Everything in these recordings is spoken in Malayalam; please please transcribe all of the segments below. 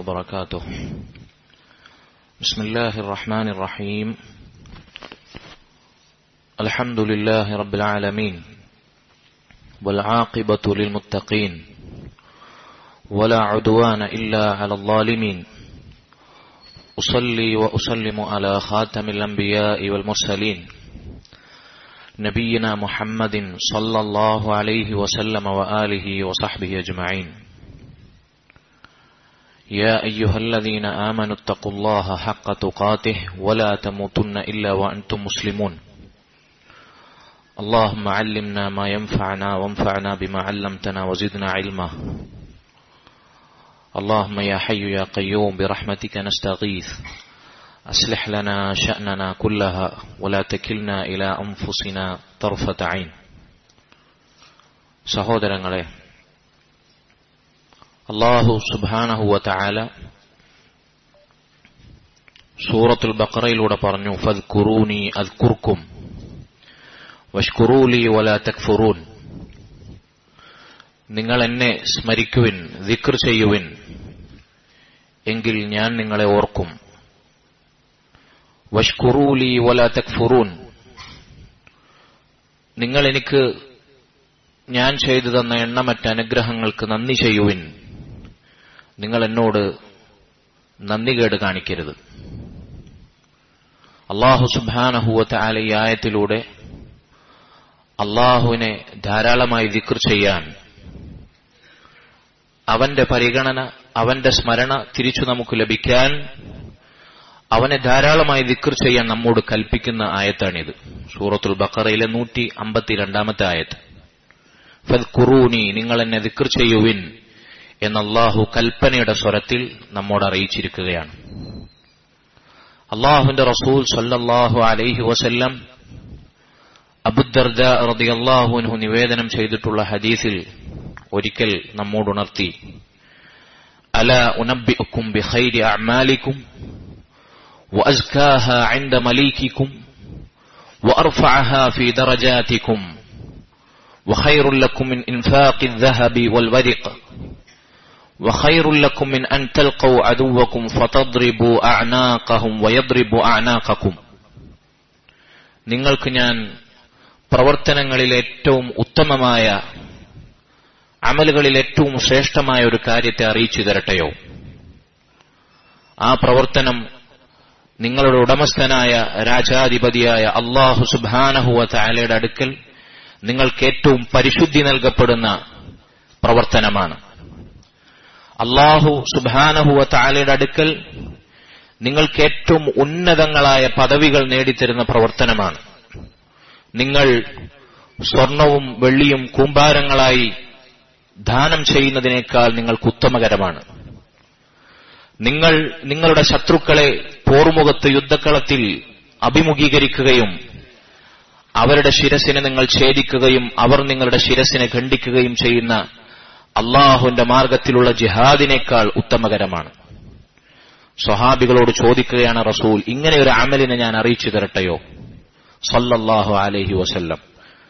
وبركاته بسم الله الرحمن الرحيم الحمد لله رب العالمين والعاقبة للمتقين ولا عدوان إلا على الظالمين أصلي وأسلم على خاتم الأنبياء والمرسلين نبينا محمد صلى الله عليه وسلم وآله وصحبه أجمعين يا أيها الذين آمنوا اتقوا الله حق تقاته ولا تموتن إلا وأنتم مسلمون اللهم علمنا ما ينفعنا وانفعنا بما علمتنا وزدنا علما اللهم يا حي يا قيوم برحمتك نستغيث أصلح لنا شأننا كلها ولا تكلنا إلى أنفسنا طرفة عين സഹോദരങ്ങളെ അള്ളാഹു സുബാനഹുവ താല സൂറത്തുൽ ബക്കറയിലൂടെ പറഞ്ഞു ഫദ് ഖുറൂനി അത് കുർക്കും വഷ്കുറൂലി വല തക്ഫുറൂൻ നിങ്ങൾ എന്നെ സ്മരിക്കുവിൻ ദിക്ർ ചെയ്യുവിൻ എങ്കിൽ ഞാൻ നിങ്ങളെ ഓർക്കും വഷ്കുറൂലി വല തക്ഫുറൂൻ നിങ്ങൾ എനിക്ക് ഞാൻ ചെയ്തു തന്ന എണ്ണമറ്റ അനുഗ്രഹങ്ങൾക്ക് നന്ദി ചെയ്യുവിൻ നിങ്ങൾ എന്നോട് നന്ദികേട് കാണിക്കരുത് അള്ളാഹു സുബാനഹുവത്ത ആല ഈ ആയത്തിലൂടെ അള്ളാഹുവിനെ ധാരാളമായി ദിക്ർ ചെയ്യാൻ അവന്റെ പരിഗണന അവന്റെ സ്മരണ തിരിച്ചു നമുക്ക് ലഭിക്കാൻ അവനെ ധാരാളമായി ദിക്ർ ചെയ്യാൻ നമ്മോട് കൽപ്പിക്കുന്ന ആയത്താണിത് സൂറത്തുൽ ബക്കറയിലെ നൂറ്റി അമ്പത്തിരണ്ടാമത്തെ ആയത്ത് ഫൽ ഖുറൂനി നിങ്ങൾ എന്നെ ദിക്ർ ചെയ്യുവിൻ എന്ന അള്ളാഹു കൽപ്പനയുടെ സ്വരത്തിൽ നമ്മോട് അറിയിച്ചിരിക്കുകയാണ് അള്ളാഹുവിന്റെ റസൂൽ സല്ലല്ലാഹു അലൈഹി വസല്ലം അബുദർദ റളിയല്ലാഹുൻഹു നിവേദനം ചെയ്തിട്ടുള്ള ഹദീസിൽ ഒരിക്കൽ നമ്മോടുണർത്തി അല ഉനബ്ബിഉക്കും ബിഖൈരി അഅമാലിക്കും وأزكاها عند مليككم وأرفعها في درجاتكم وخير لكم من إنفاق الذهب والورق وخير لكم من أن تلقوا عدوكم فتضربوا أعناقهم ويضربوا أعناقكم നിങ്ങൾക്ക് ഞാൻ പ്രവർത്തനങ്ങളിൽ ഏറ്റവും ഉത്തമമായ അമലുകളിൽ ഏറ്റവും ശ്രേഷ്ഠമായ ഒരു കാര്യത്തെ അറിയിച്ചു തരട്ടെയോ ആ പ്രവർത്തനം നിങ്ങളുടെ ഉടമസ്ഥനായ രാജാധിപതിയായ അള്ളാഹു സുബാനഹുവ താലയുടെ അടുക്കൽ നിങ്ങൾക്ക് ഏറ്റവും പരിശുദ്ധി നൽകപ്പെടുന്ന പ്രവർത്തനമാണ് അള്ളാഹു സുബാനഹുവ താലയുടെ അടുക്കൽ നിങ്ങൾക്ക് ഏറ്റവും ഉന്നതങ്ങളായ പദവികൾ നേടിത്തരുന്ന പ്രവർത്തനമാണ് നിങ്ങൾ സ്വർണവും വെള്ളിയും കൂമ്പാരങ്ങളായി ദാനം ചെയ്യുന്നതിനേക്കാൾ നിങ്ങൾക്ക് ഉത്തമകരമാണ് നിങ്ങൾ നിങ്ങളുടെ ശത്രുക്കളെ പോർമുഖത്ത് യുദ്ധക്കളത്തിൽ അഭിമുഖീകരിക്കുകയും അവരുടെ ശിരസിനെ നിങ്ങൾ ഛേദിക്കുകയും അവർ നിങ്ങളുടെ ശിരസിനെ ഖണ്ഡിക്കുകയും ചെയ്യുന്ന അള്ളാഹുവിന്റെ മാർഗത്തിലുള്ള ജിഹാദിനേക്കാൾ ഉത്തമകരമാണ് സ്വഹാബികളോട് ചോദിക്കുകയാണ് റസൂൽ ഇങ്ങനെ ഒരു അമലിനെ ഞാൻ അറിയിച്ചു തരട്ടെയോ സല്ലല്ലാഹു അലൈഹി വസല്ലം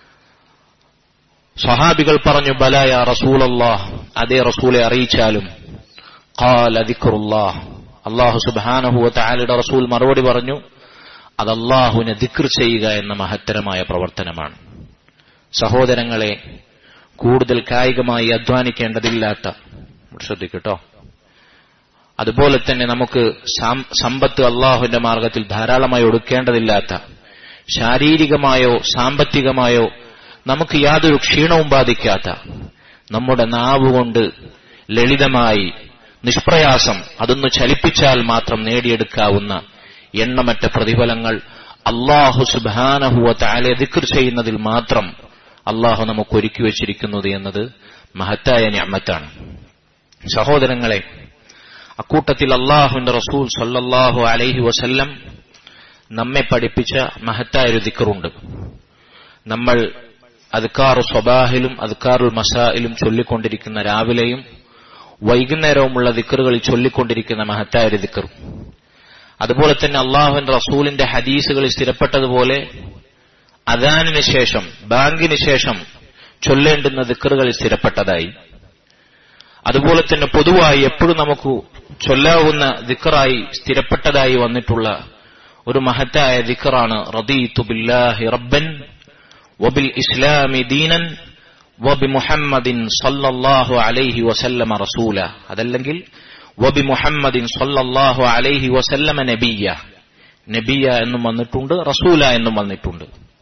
സ്വഹാബികൾ പറഞ്ഞു ബലായ റസൂലല്ലാഹ് അതേ റസൂലെ അറിയിച്ചാലും ഖാല ദിക്റുല്ലാഹ് അള്ളാഹു സുബാനഹു താലയുടെ റസൂൽ മറുപടി പറഞ്ഞു അത് അള്ളാഹുവിനെ ദിക്ർ ചെയ്യുക എന്ന മഹത്തരമായ പ്രവർത്തനമാണ് സഹോദരങ്ങളെ കൂടുതൽ കായികമായി അധ്വാനിക്കേണ്ടതില്ലാത്ത ശ്രദ്ധിക്കട്ടോ അതുപോലെ തന്നെ നമുക്ക് സമ്പത്ത് അള്ളാഹുവിന്റെ മാർഗത്തിൽ ധാരാളമായി ഒടുക്കേണ്ടതില്ലാത്ത ശാരീരികമായോ സാമ്പത്തികമായോ നമുക്ക് യാതൊരു ക്ഷീണവും ബാധിക്കാത്ത നമ്മുടെ നാവുകൊണ്ട് ലളിതമായി നിഷ്പ്രയാസം അതൊന്ന് ചലിപ്പിച്ചാൽ മാത്രം നേടിയെടുക്കാവുന്ന എണ്ണമറ്റ പ്രതിഫലങ്ങൾ അള്ളാഹു സുബാനഹുവ താലെ ദിക്കർ ചെയ്യുന്നതിൽ മാത്രം അള്ളാഹു നമുക്ക് ഒരുക്കി വച്ചിരിക്കുന്നത് എന്നത് മഹത്തായ ഞാമത്താണ് സഹോദരങ്ങളെ അക്കൂട്ടത്തിൽ അള്ളാഹുവിന്റെ റസൂൽ സല്ലല്ലാഹു അലൈഹി വസല്ലം നമ്മെ പഠിപ്പിച്ച മഹത്തായ ഒരു ദിക്കറുണ്ട് നമ്മൾ അദ്ക്കാറു സ്വബാഹിലും അദ്ക്കാറുൽ മസായിലും ചൊല്ലിക്കൊണ്ടിരിക്കുന്ന രാവിലെയും വൈകുന്നേരവുമുള്ള ദിക്കറുകളിൽ ചൊല്ലിക്കൊണ്ടിരിക്കുന്ന മഹത്തായ ഒരു ദിക്കർ അതുപോലെ തന്നെ അള്ളാഹുവിന്റെ റസൂലിന്റെ ഹദീസുകളിൽ സ്ഥിരപ്പെട്ടതുപോലെ അദാനിന് ശേഷം ബാങ്കിന് ശേഷം ചൊല്ലേണ്ടുന്ന ദിക്കറുകളിൽ സ്ഥിരപ്പെട്ടതായി അതുപോലെ തന്നെ പൊതുവായി എപ്പോഴും നമുക്ക് ചൊല്ലാവുന്ന ദിക്കറായി സ്ഥിരപ്പെട്ടതായി വന്നിട്ടുള്ള ഒരു മഹത്തായ ദിക്കറാണ് റദീതു ബില്ലാഹി റബ്ബൻ വബിൽ ഇസ്ലാമി ദീനൻ വബി മുഹമ്മദിൻ സല്ലല്ലാഹു അലൈഹി വസല്ലമ റസൂല അതല്ലെങ്കിൽ വബി മുഹമ്മദിൻ സല്ലല്ലാഹു അലൈഹി വസല്ലമ നബിയ നബിയ എന്നും വന്നിട്ടുണ്ട് റസൂല എന്നും വന്നിട്ടുണ്ട്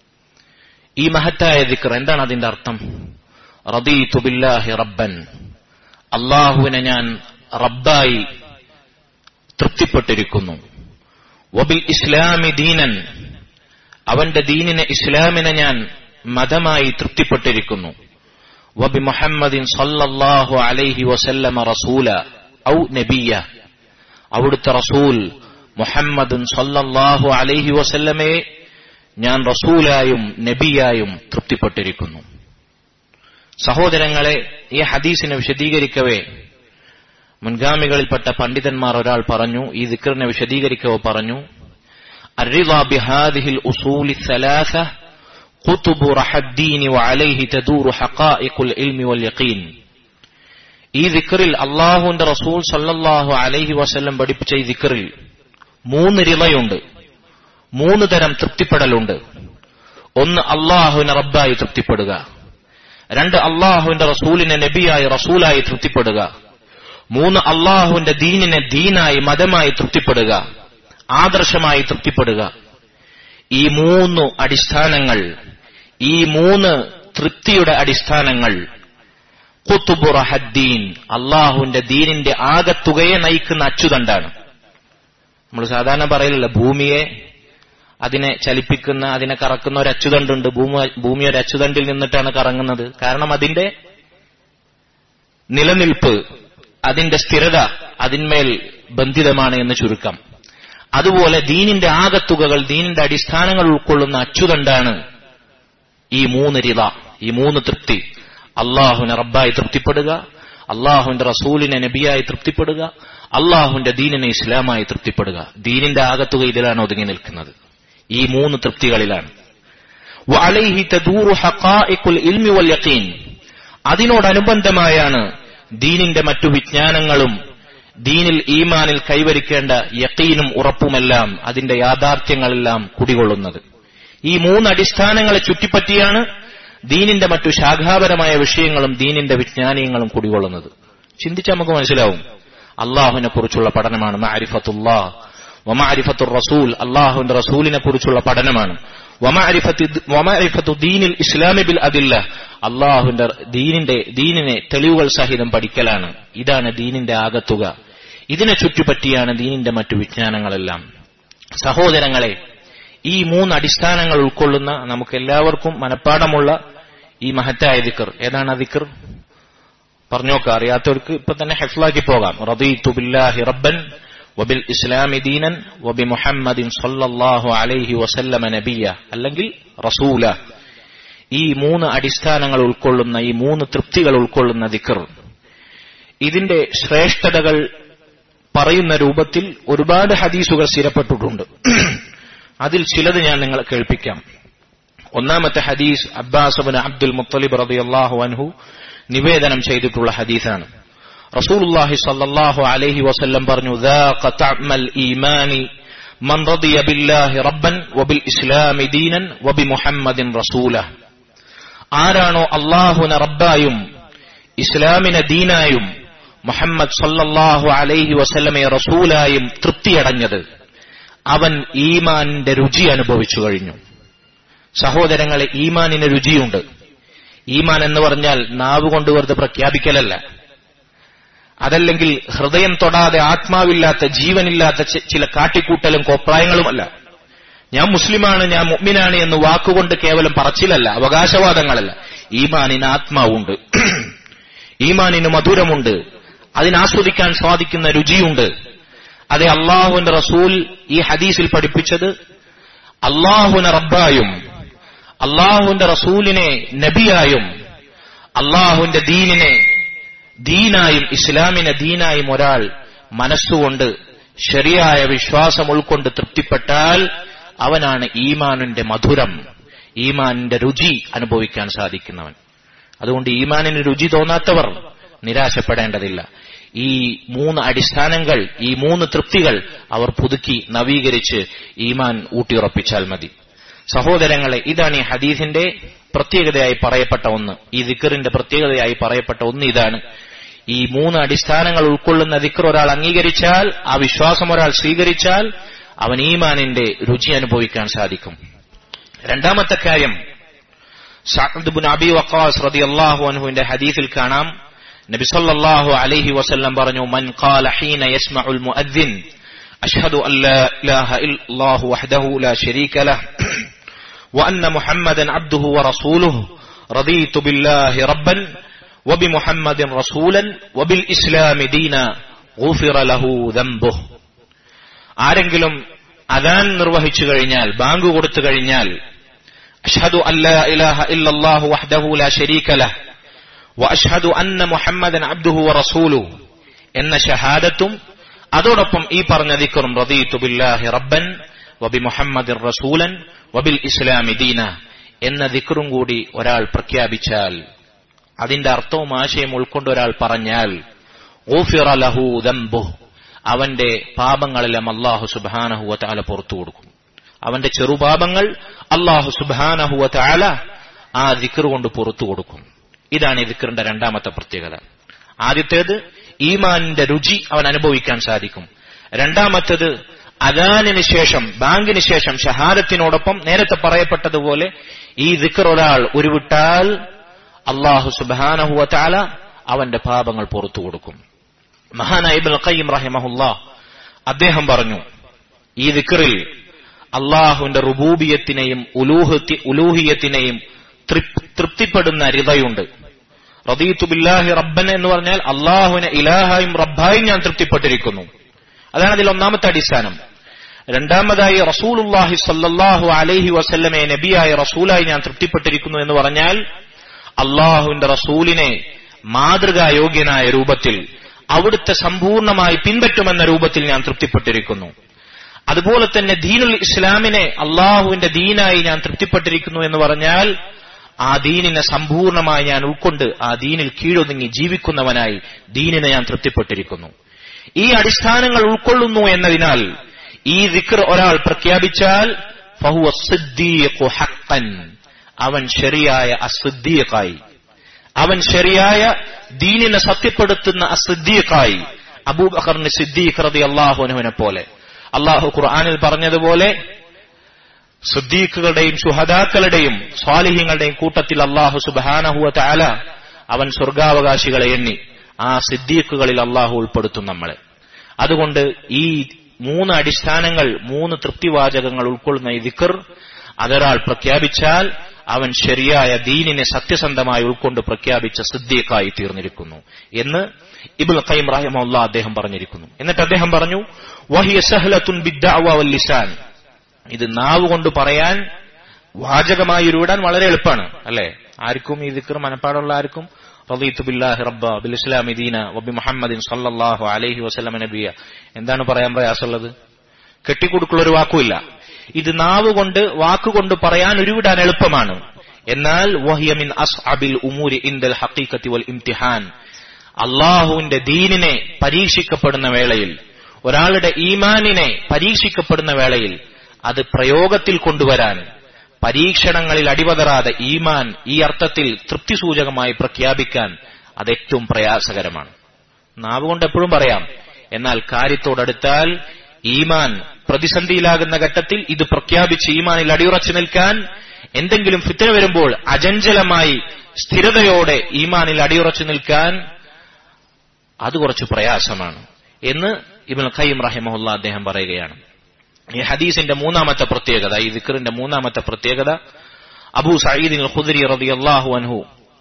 ഈ മഹത്തായ ദിക്ർ എന്താണ് അതിന്റെ അർത്ഥം റദീതു ബില്ലാഹി റബ്ബൻ അള്ളാഹുവിനെ ഞാൻ റബ്ബായി തൃപ്തിപ്പെട്ടിരിക്കുന്നു വബിൽ ഇസ്ലാമി ദീനൻ അവന്റെ ദീനിനെ ഇസ്ലാമിനെ ഞാൻ മതമായി തൃപ്തിപ്പെട്ടിരിക്കുന്നു വബി മുഹമ്മദിൻ സല്ലല്ലാഹു അലൈഹി വസല്ലമ റസൂല ഔ നബിയ അവിടുത്തെ റസൂൽ മുഹമ്മദുൻ സല്ലല്ലാഹു അലൈഹി വസല്ലമയെ ഞാൻ റസൂലായും നബിയായും തൃപ്തിപ്പെട്ടിരിക്കുന്നു സഹോദരങ്ങളെ ഈ ഹദീസിനെ വിശദീകരിക്കവേ മുൻഗാമികളിൽപ്പെട്ട പണ്ഡിതന്മാർ ഒരാൾ പറഞ്ഞു ഈ ദിക്കറിനെ വിശദീകരിക്കവോ പറഞ്ഞു الرضا بهذه الأصول الثلاثة قطب رح الدين وعليه تدور حقائق العلم واليقين ഈ ദിക്കറിൽ അള്ളാഹുവിന്റെ റസൂൽ സല്ലല്ലാഹു അലൈഹി വസല്ലം പഠിപ്പിച്ച ഈ ദിക്കറിൽ മൂന്ന് റിളയുണ്ട് മൂന്ന് തരം തൃപ്തിപ്പെടലുണ്ട് ഒന്ന് അള്ളാഹുവിനെ റബ്ബായി തൃപ്തിപ്പെടുക രണ്ട് അള്ളാഹുവിന്റെ റസൂലിനെ നബിയായി റസൂലായി തൃപ്തിപ്പെടുക മൂന്ന് അള്ളാഹുവിന്റെ ദീനിനെ ദീനായി മതമായി തൃപ്തിപ്പെടുക ആദർശമായി തൃപ്തിപ്പെടുക ഈ മൂന്ന് അടിസ്ഥാനങ്ങൾ ഈ മൂന്ന് തൃപ്തിയുടെ അടിസ്ഥാനങ്ങൾ കുത്തുബുറഹദ്ദീൻ അള്ളാഹുവിന്റെ ദീനിന്റെ ആകത്തുകയെ നയിക്കുന്ന അച്ചുതണ്ടാണ് നമ്മൾ സാധാരണ പറയലല്ല ഭൂമിയെ അതിനെ ചലിപ്പിക്കുന്ന അതിനെ കറക്കുന്ന ഒരു അച്ചുതണ്ടുണ്ട് ഭൂമി ഭൂമി ഒരു അച്ചുതണ്ടിൽ നിന്നിട്ടാണ് കറങ്ങുന്നത് കാരണം അതിന്റെ നിലനിൽപ്പ് അതിന്റെ സ്ഥിരത അതിന്മേൽ ബന്ധിതമാണ് എന്ന് ചുരുക്കം അതുപോലെ ദീനിന്റെ ആകത്തുകകൾ ദീനിന്റെ അടിസ്ഥാനങ്ങൾ ഉൾക്കൊള്ളുന്ന അച്ചുതണ്ടാണ് ഈ മൂന്ന് റിത ഈ മൂന്ന് തൃപ്തി അള്ളാഹുവിനെ റബ്ബായി തൃപ്തിപ്പെടുക അള്ളാഹുവിന്റെ റസൂലിനെ നബിയായി തൃപ്തിപ്പെടുക അള്ളാഹുവിന്റെ ദീനിനെ ഇസ്ലാമായി തൃപ്തിപ്പെടുക ദീനിന്റെ ആകത്തുക ഇതിലാണ് ഒതുങ്ങി നിൽക്കുന്നത് ഈ മൂന്ന് തൃപ്തികളിലാണ് വഅലൈഹി തദൂറു ഹഖായിഖുൽ ഇൽമി വൽ യഖീൻ അതിനോടനുബന്ധമായാണ് ദീനിന്റെ മറ്റു വിജ്ഞാനങ്ങളും ദീനിൽ ഈമാനിൽ കൈവരിക്കേണ്ട യക്കീനും ഉറപ്പുമെല്ലാം അതിന്റെ യാഥാർത്ഥ്യങ്ങളെല്ലാം കുടികൊള്ളുന്നത് ഈ മൂന്ന് അടിസ്ഥാനങ്ങളെ ചുറ്റിപ്പറ്റിയാണ് ദീനിന്റെ മറ്റു ശാഖാപരമായ വിഷയങ്ങളും ദീനിന്റെ വിജ്ഞാനീയങ്ങളും കുടികൊള്ളുന്നത് ചിന്തിച്ചാൽ നമുക്ക് മനസ്സിലാവും അള്ളാഹുവിനെ കുറിച്ചുള്ള പഠനമാണ് മാരിഫത്തുല്ലാ വമാരിഫത്തുർ റസൂൽ അള്ളാഹുവിന്റെ റസൂലിനെ കുറിച്ചുള്ള പഠനമാണ് വമാരിഫത്തു ദീനിൽ ഇസ്ലാമി ബിൽ അതില്ല അള്ളാഹുവിന്റെ ദീനിന്റെ ദീനിനെ തെളിവുകൾ സഹിതം പഠിക്കലാണ് ഇതാണ് ദീനിന്റെ ആകത്തുക ഇതിനെ ചുറ്റുപറ്റിയാണ് ദീനിന്റെ മറ്റു വിജ്ഞാനങ്ങളെല്ലാം സഹോദരങ്ങളെ ഈ മൂന്ന് അടിസ്ഥാനങ്ങൾ ഉൾക്കൊള്ളുന്ന നമുക്ക് എല്ലാവർക്കും മനഃപ്പാടമുള്ള ഈ മഹത്തായ ദിക്കർ ഏതാണ് ആ ദിക്കർ പറഞ്ഞോക്ക അറിയാത്തവർക്ക് ഇപ്പൊ തന്നെ ഹെഫ്ലാക്കി പോകാം റദീതു ബില്ലാഹി റബ്ബൻ വബിൽ ഇസ്ലാമി ദീനൻ വബി മുഹമ്മദിൻ സല്ലല്ലാഹു അലൈഹി വസല്ലമ നബിയ അല്ലെങ്കിൽ റസൂല ഈ മൂന്ന് അടിസ്ഥാനങ്ങൾ ഉൾക്കൊള്ളുന്ന ഈ മൂന്ന് തൃപ്തികൾ ഉൾക്കൊള്ളുന്ന ദിക്കർ ഇതിന്റെ ശ്രേഷ്ഠതകൾ പറയുന്ന രൂപത്തിൽ ഒരുപാട് ഹദീസുകൾ സ്ഥിരപ്പെട്ടിട്ടുണ്ട് അതിൽ ചിലത് ഞാൻ നിങ്ങളെ കേൾപ്പിക്കാം ഒന്നാമത്തെ ഹദീസ് അബ്ബാസബിൻ അബ്ദുൽ മുത്തലിബ് റളിയല്ലാഹു അൻഹു നിവേദനം ചെയ്തിട്ടുള്ള ഹദീസാണ് റസൂലുള്ളാഹി സ്വല്ലല്ലാഹു അലൈഹി വസല്ലം പറഞ്ഞു ذاق طعم الإيمان من رضي بالله ربا وبالإسلام دينا وبمحمد رسولا ആരാണോ അള്ളാഹുനെ റബ്ബായും ഇസ്ലാമിനെ ദീനായും മുഹമ്മദ് സല്ലല്ലാഹു അലൈഹി വസല്ലമയെ റസൂലായും തൃപ്തിയടഞ്ഞത് അവൻ ഈമാനിന്റെ രുചി അനുഭവിച്ചു കഴിഞ്ഞു സഹോദരങ്ങളെ ഈമാനിന് രുചിയുണ്ട് ഈമാൻ എന്ന് പറഞ്ഞാൽ നാവ് കൊണ്ട് വെറുതെ പ്രഖ്യാപിക്കലല്ല അതല്ലെങ്കിൽ ഹൃദയം തൊടാതെ ആത്മാവില്ലാത്ത ജീവനില്ലാത്ത ചില കാട്ടിക്കൂട്ടലും കോപ്രായങ്ങളുമല്ല ഞാൻ മുസ്ലിമാണ് ഞാൻ മുഅ്മിനാണ് എന്ന് വാക്കുകൊണ്ട് കേവലം പറച്ചിലല്ല അവകാശവാദങ്ങളല്ല ഈമാനിന് ആത്മാവുണ്ട് ഈമാനിന് മധുരമുണ്ട് അതിനാസ്വദിക്കാൻ സാധിക്കുന്ന രുചിയുണ്ട് അതെ അള്ളാഹുവിന്റെ റസൂൽ ഈ ഹദീസിൽ പഠിപ്പിച്ചത് അള്ളാഹുവിനെ റബ്ബായും അള്ളാഹുവിന്റെ റസൂലിനെ നബിയായും അള്ളാഹുവിന്റെ ദീനിനെ ദീനായും ഇസ്ലാമിനെ ദീനായും ഒരാൾ മനസ്സുകൊണ്ട് ശരിയായ വിശ്വാസം ഉൾക്കൊണ്ട് തൃപ്തിപ്പെട്ടാൽ അവനാണ് ഈമാനിന്റെ മധുരം ഈമാനിന്റെ രുചി അനുഭവിക്കാൻ സാധിക്കുന്നവൻ അതുകൊണ്ട് ഈമാനിന് രുചി തോന്നാത്തവർ നിരാശപ്പെടേണ്ടതില്ല ഈ മൂന്ന് അടിസ്ഥാനങ്ങൾ ഈ മൂന്ന് തൃപ്തികൾ അവർ പുതുക്കി നവീകരിച്ച് ഈമാൻ ഊട്ടിയുറപ്പിച്ചാൽ മതി സഹോദരങ്ങളെ ഇതാണ് ഈ ഹദീസിന്റെ പ്രത്യേകതയായി പറയപ്പെട്ട ഒന്ന് ഈ ദിക്കറിന്റെ പ്രത്യേകതയായി പറയപ്പെട്ട ഒന്ന് ഇതാണ് ഈ മൂന്ന് അടിസ്ഥാനങ്ങൾ ഉൾക്കൊള്ളുന്ന ദിക്കർ ഒരാൾ അംഗീകരിച്ചാൽ ആ വിശ്വാസം ഒരാൾ സ്വീകരിച്ചാൽ അവൻ ഈമാനിന്റെ രുചി അനുഭവിക്കാൻ സാധിക്കും രണ്ടാമത്തെ കാര്യം സഅദ്ബുൻ അബി വഖാസ് റളിയല്ലാഹു അൻഹുവിന്റെ ഹദീസിൽ കാണാം നബി സല്ലല്ലാഹു അലൈഹി വസല്ലം പറഞ്ഞു മൻ ഖാല ഹീന യസ്മഉൽ മുഅദ്ദിൻ അഷ്ഹദു അൻ ലാ ഇലാഹ ഇല്ലല്ലാഹു വഹ്ദഹു ലാ ശരീക ലഹ് وأن محمدا عبده ورسوله رضيت بالله ربا وبمحمد رسولا وبالإسلام دينا غفر له ذنبه ആരെങ്കിലും അതാൻ നിർവഹിച്ചു കഴിഞ്ഞാൽ ബാങ്ക് കൊടുത്തു കഴിഞ്ഞാൽ അഷ്ഹദു അല്ലാ ഇലാഹ ഇല്ലല്ലാഹു വഹ്ദഹു ലാ ശരീക ലഹ് വഅഷ്ഹദു അന്ന മുഹമ്മദൻ അബ്ദുഹു വറസൂലുഹു എന്ന ഷഹാദത്തും അതോടൊപ്പം ഈ പറഞ്ഞ ദിക്റും റദീതു ബില്ലാഹി റബ്ബൻ വബി മുഹമ്മദിൻ റസൂലൻ വബിൽ ഇസ്ലാമി ദീന എന്ന ദിക്റും കൂടി ഒരാൾ പ്രഖ്യാപിച്ചാൽ അതിന്റെ അർത്ഥവും ആശയം ഉൾക്കൊണ്ട് ഒരാൾ പറഞ്ഞാൽ ഊഫിറ ലഹു ദംബുഹ് അവന്റെ പാപങ്ങളെല്ലാം അള്ളാഹു സുബാനഹുവ താല പുറത്തു കൊടുക്കും അവന്റെ ചെറുപാപങ്ങൾ അള്ളാഹു സുബാനഹുവ താല ആ ദിക്ർ കൊണ്ട് പുറത്തു കൊടുക്കും ഇതാണ് ഈ ദിക്റിന്റെ രണ്ടാമത്തെ പ്രത്യേകത ആദ്യത്തേത് ഈമാനിന്റെ രുചി അവൻ അനുഭവിക്കാൻ സാധിക്കും രണ്ടാമത്തേത് അദാനിന് ശേഷം ബാങ്കിന് ശേഷം ഷഹാദത്തിനോടൊപ്പം നേരത്തെ പറയപ്പെട്ടതുപോലെ ഈ ദിക്ർ ഒരാൾ ഉരുവിട്ടാൽ അള്ളാഹു സുബാനഹുവ താല അവന്റെ പാപങ്ങൾ പുറത്തു കൊടുക്കും മഹാനായ ഇബ്നുൽ ഖയ്യിം റഹിമഹുല്ലാ അദ്ദേഹം പറഞ്ഞു ഈ ദിക്റിൽ അള്ളാഹുവിന്റെ റുബൂബിയത്തിനെയും ഉലൂഹത്തി ഉലൂഹിയത്തിനെയും തൃപ്തിപ്പെടുന്ന റിതയുണ്ട് റദീത്തു ബില്ലാഹി റബ്ബൻ എന്ന് പറഞ്ഞാൽ അള്ളാഹുവിനെ ഇലാഹായും റബ്ബായും ഞാൻ തൃപ്തിപ്പെട്ടിരിക്കുന്നു അതാണ് അതിൽ ഒന്നാമത്തെ അടിസ്ഥാനം രണ്ടാമതായി റസൂലുല്ലാഹി സല്ലാഹു അലൈഹി വസല്ലമെ നബിയായ റസൂലായി ഞാൻ തൃപ്തിപ്പെട്ടിരിക്കുന്നു എന്ന് പറഞ്ഞാൽ അള്ളാഹുവിന്റെ റസൂലിനെ മാതൃകായോഗ്യനായ രൂപത്തിൽ അവിടുത്തെ സമ്പൂർണമായി പിൻപറ്റുമെന്ന രൂപത്തിൽ ഞാൻ തൃപ്തിപ്പെട്ടിരിക്കുന്നു അതുപോലെ തന്നെ ദീനുൽ ഇസ്ലാമിനെ അള്ളാഹുവിന്റെ ദീനായി ഞാൻ തൃപ്തിപ്പെട്ടിരിക്കുന്നു എന്ന് പറഞ്ഞാൽ ആ ദീനിനെ സമ്പൂർണമായി ഞാൻ ഉൾക്കൊണ്ട് ആ ദീനിൽ കീഴൊതുങ്ങി ജീവിക്കുന്നവനായി ദീനിനെ ഞാൻ തൃപ്തിപ്പെട്ടിരിക്കുന്നു ഈ അടിസ്ഥാനങ്ങൾ ഉൾക്കൊള്ളുന്നു എന്നതിനാൽ ഈ ദിക്ർ ഒരാൾ പ്രഖ്യാപിച്ചാൽ ഫഹുവ സിദ്ദീഖു ഹഖൻ അവൻ ശരിയായ അസിദ്ദീഖായി അവൻ ശരിയായ ദീനിനെ സത്യപ്പെടുത്തുന്ന അസിദ്ദീഖായി അബൂബക്കറിന് സിദ്ദീഖ് റതി അള്ളാഹുനുവിനെ പോലെ അള്ളാഹു ഖുർആാനിൽ പറഞ്ഞതുപോലെ സുദ്ദീഖുകളുടെയും സുഹദാക്കളുടെയും സ്വാലിഹ്യങ്ങളുടെയും കൂട്ടത്തിൽ അള്ളാഹു സുബാനഹുവ താല അവൻ സ്വർഗാവകാശികളെ എണ്ണി ആ സിദ്ദീഖുകളിൽ അള്ളാഹു ഉൾപ്പെടുത്തും നമ്മളെ അതുകൊണ്ട് ഈ മൂന്ന് അടിസ്ഥാനങ്ങൾ മൂന്ന് തൃപ്തിവാചകങ്ങൾ ഉൾക്കൊള്ളുന്ന ഈ ദിക്കർ അതൊരാൾ പ്രഖ്യാപിച്ചാൽ അവൻ ശരിയായ ദീനിനെ സത്യസന്ധമായി ഉൾക്കൊണ്ട് പ്രഖ്യാപിച്ച സിദ്ദീഖായി തീർന്നിരിക്കുന്നു എന്ന് ഇബുൽ ഖൈം റഹിമുള്ള അദ്ദേഹം പറഞ്ഞിരിക്കുന്നു എന്നിട്ട് അദ്ദേഹം പറഞ്ഞു വഹിയ സഹലത്തുൻ ലിസാൻ ഇത് നാവ് കൊണ്ട് പറയാൻ വാചകമായി ഉരുവിടാൻ വളരെ എളുപ്പമാണ് അല്ലെ ആർക്കും ഈ ദിക്കർ മനപ്പാടുള്ള ആർക്കും റദീത്തു ബില്ലാഹി റബ്ബ ബിൽ ഇസ്ലാമി ദീന വബി മുഹമ്മദിൻ സല്ലല്ലാഹു അലൈഹി വസല്ലം നബിയ എന്താണ് പറയാൻ പ്രയാസമുള്ളത് കെട്ടിക്കൊടുക്കുള്ള ഒരു വാക്കുമില്ല ഇത് നാവ് കൊണ്ട് വാക്കുകൊണ്ട് പറയാൻ ഉരുവിടാൻ എളുപ്പമാണ് എന്നാൽ വഹിയമിൻ അസ് അബിൽ ഉമൂരി ഇന്ദൽ ഹക്കീക്കത്തി വൽ ഇംതിഹാൻ അള്ളാഹുവിന്റെ ദീനിനെ പരീക്ഷിക്കപ്പെടുന്ന വേളയിൽ ഒരാളുടെ ഈമാനിനെ പരീക്ഷിക്കപ്പെടുന്ന വേളയിൽ അത് പ്രയോഗത്തിൽ കൊണ്ടുവരാൻ പരീക്ഷണങ്ങളിൽ അടിപതറാതെ ഈമാൻ ഈ അർത്ഥത്തിൽ തൃപ്തിസൂചകമായി പ്രഖ്യാപിക്കാൻ അത് ഏറ്റവും പ്രയാസകരമാണ് നാവ് കൊണ്ട് എപ്പോഴും പറയാം എന്നാൽ കാര്യത്തോടടുത്താൽ ഈമാൻ പ്രതിസന്ധിയിലാകുന്ന ഘട്ടത്തിൽ ഇത് പ്രഖ്യാപിച്ച് ഈമാനിൽ അടിയുറച്ചു നിൽക്കാൻ എന്തെങ്കിലും ഫിത്തന വരുമ്പോൾ അജഞ്ചലമായി സ്ഥിരതയോടെ ഈമാനിൽ അടിയുറച്ചു നിൽക്കാൻ അത് കുറച്ച് പ്രയാസമാണ് എന്ന് ഇബിൻ ഖയ്യം റഹിമഹുല്ല അദ്ദേഹം പറയുകയാണ് ഈ ഹദീസിന്റെ മൂന്നാമത്തെ പ്രത്യേകത ഈ ദിക്കറിന്റെ മൂന്നാമത്തെ പ്രത്യേകത അബൂ സയ്യിദിൻ ഖുദ്രി റളിയല്ലാഹു അൻഹു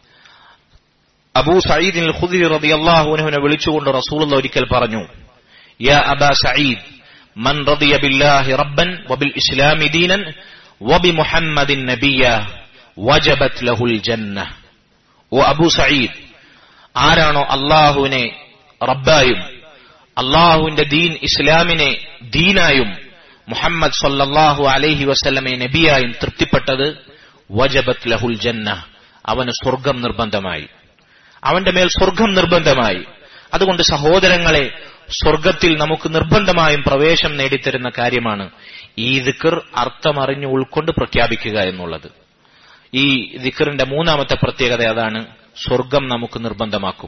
അബൂ സയ്യിദിൻ ഖുദ്രി റളിയല്ലാഹു അൻഹുവിനെ വിളിച്ചുകൊണ്ട് റസൂലുള്ള ഒരിക്കൽ പറഞ്ഞു യാ അബാ സഈദ് മൻ റളിയ ബില്ലാഹി റബ്ബൻ വബിൽ ഇസ്ലാമി ദീനൻ വബിമുഹമ്മദിൻ നബിയ വജബത് ലഹുൽ ജന്ന ഓ അബൂ സഈദ് ആരാണോ അള്ളാഹുവിനെ റബ്ബായും അള്ളാഹുവിന്റെ ദീൻ ഇസ്ലാമിനെ ദീനായും മുഹമ്മദ് സല്ലല്ലാഹു അലൈഹി വസല്ലമെ നബിയായും തൃപ്തിപ്പെട്ടത് വജബത് ലഹുൽ ജന്ന അവന് സ്വർഗം നിർബന്ധമായി അവന്റെ മേൽ സ്വർഗം നിർബന്ധമായി അതുകൊണ്ട് സഹോദരങ്ങളെ സ്വർഗത്തിൽ നമുക്ക് നിർബന്ധമായും പ്രവേശം നേടിത്തരുന്ന കാര്യമാണ് ഈ ദിക്കർ അർത്ഥമറിഞ്ഞ് ഉൾക്കൊണ്ട് പ്രഖ്യാപിക്കുക എന്നുള്ളത് ഈ ദിക്കറിന്റെ മൂന്നാമത്തെ പ്രത്യേകത അതാണ് സ്വർഗം നമുക്ക് നിർബന്ധമാക്കും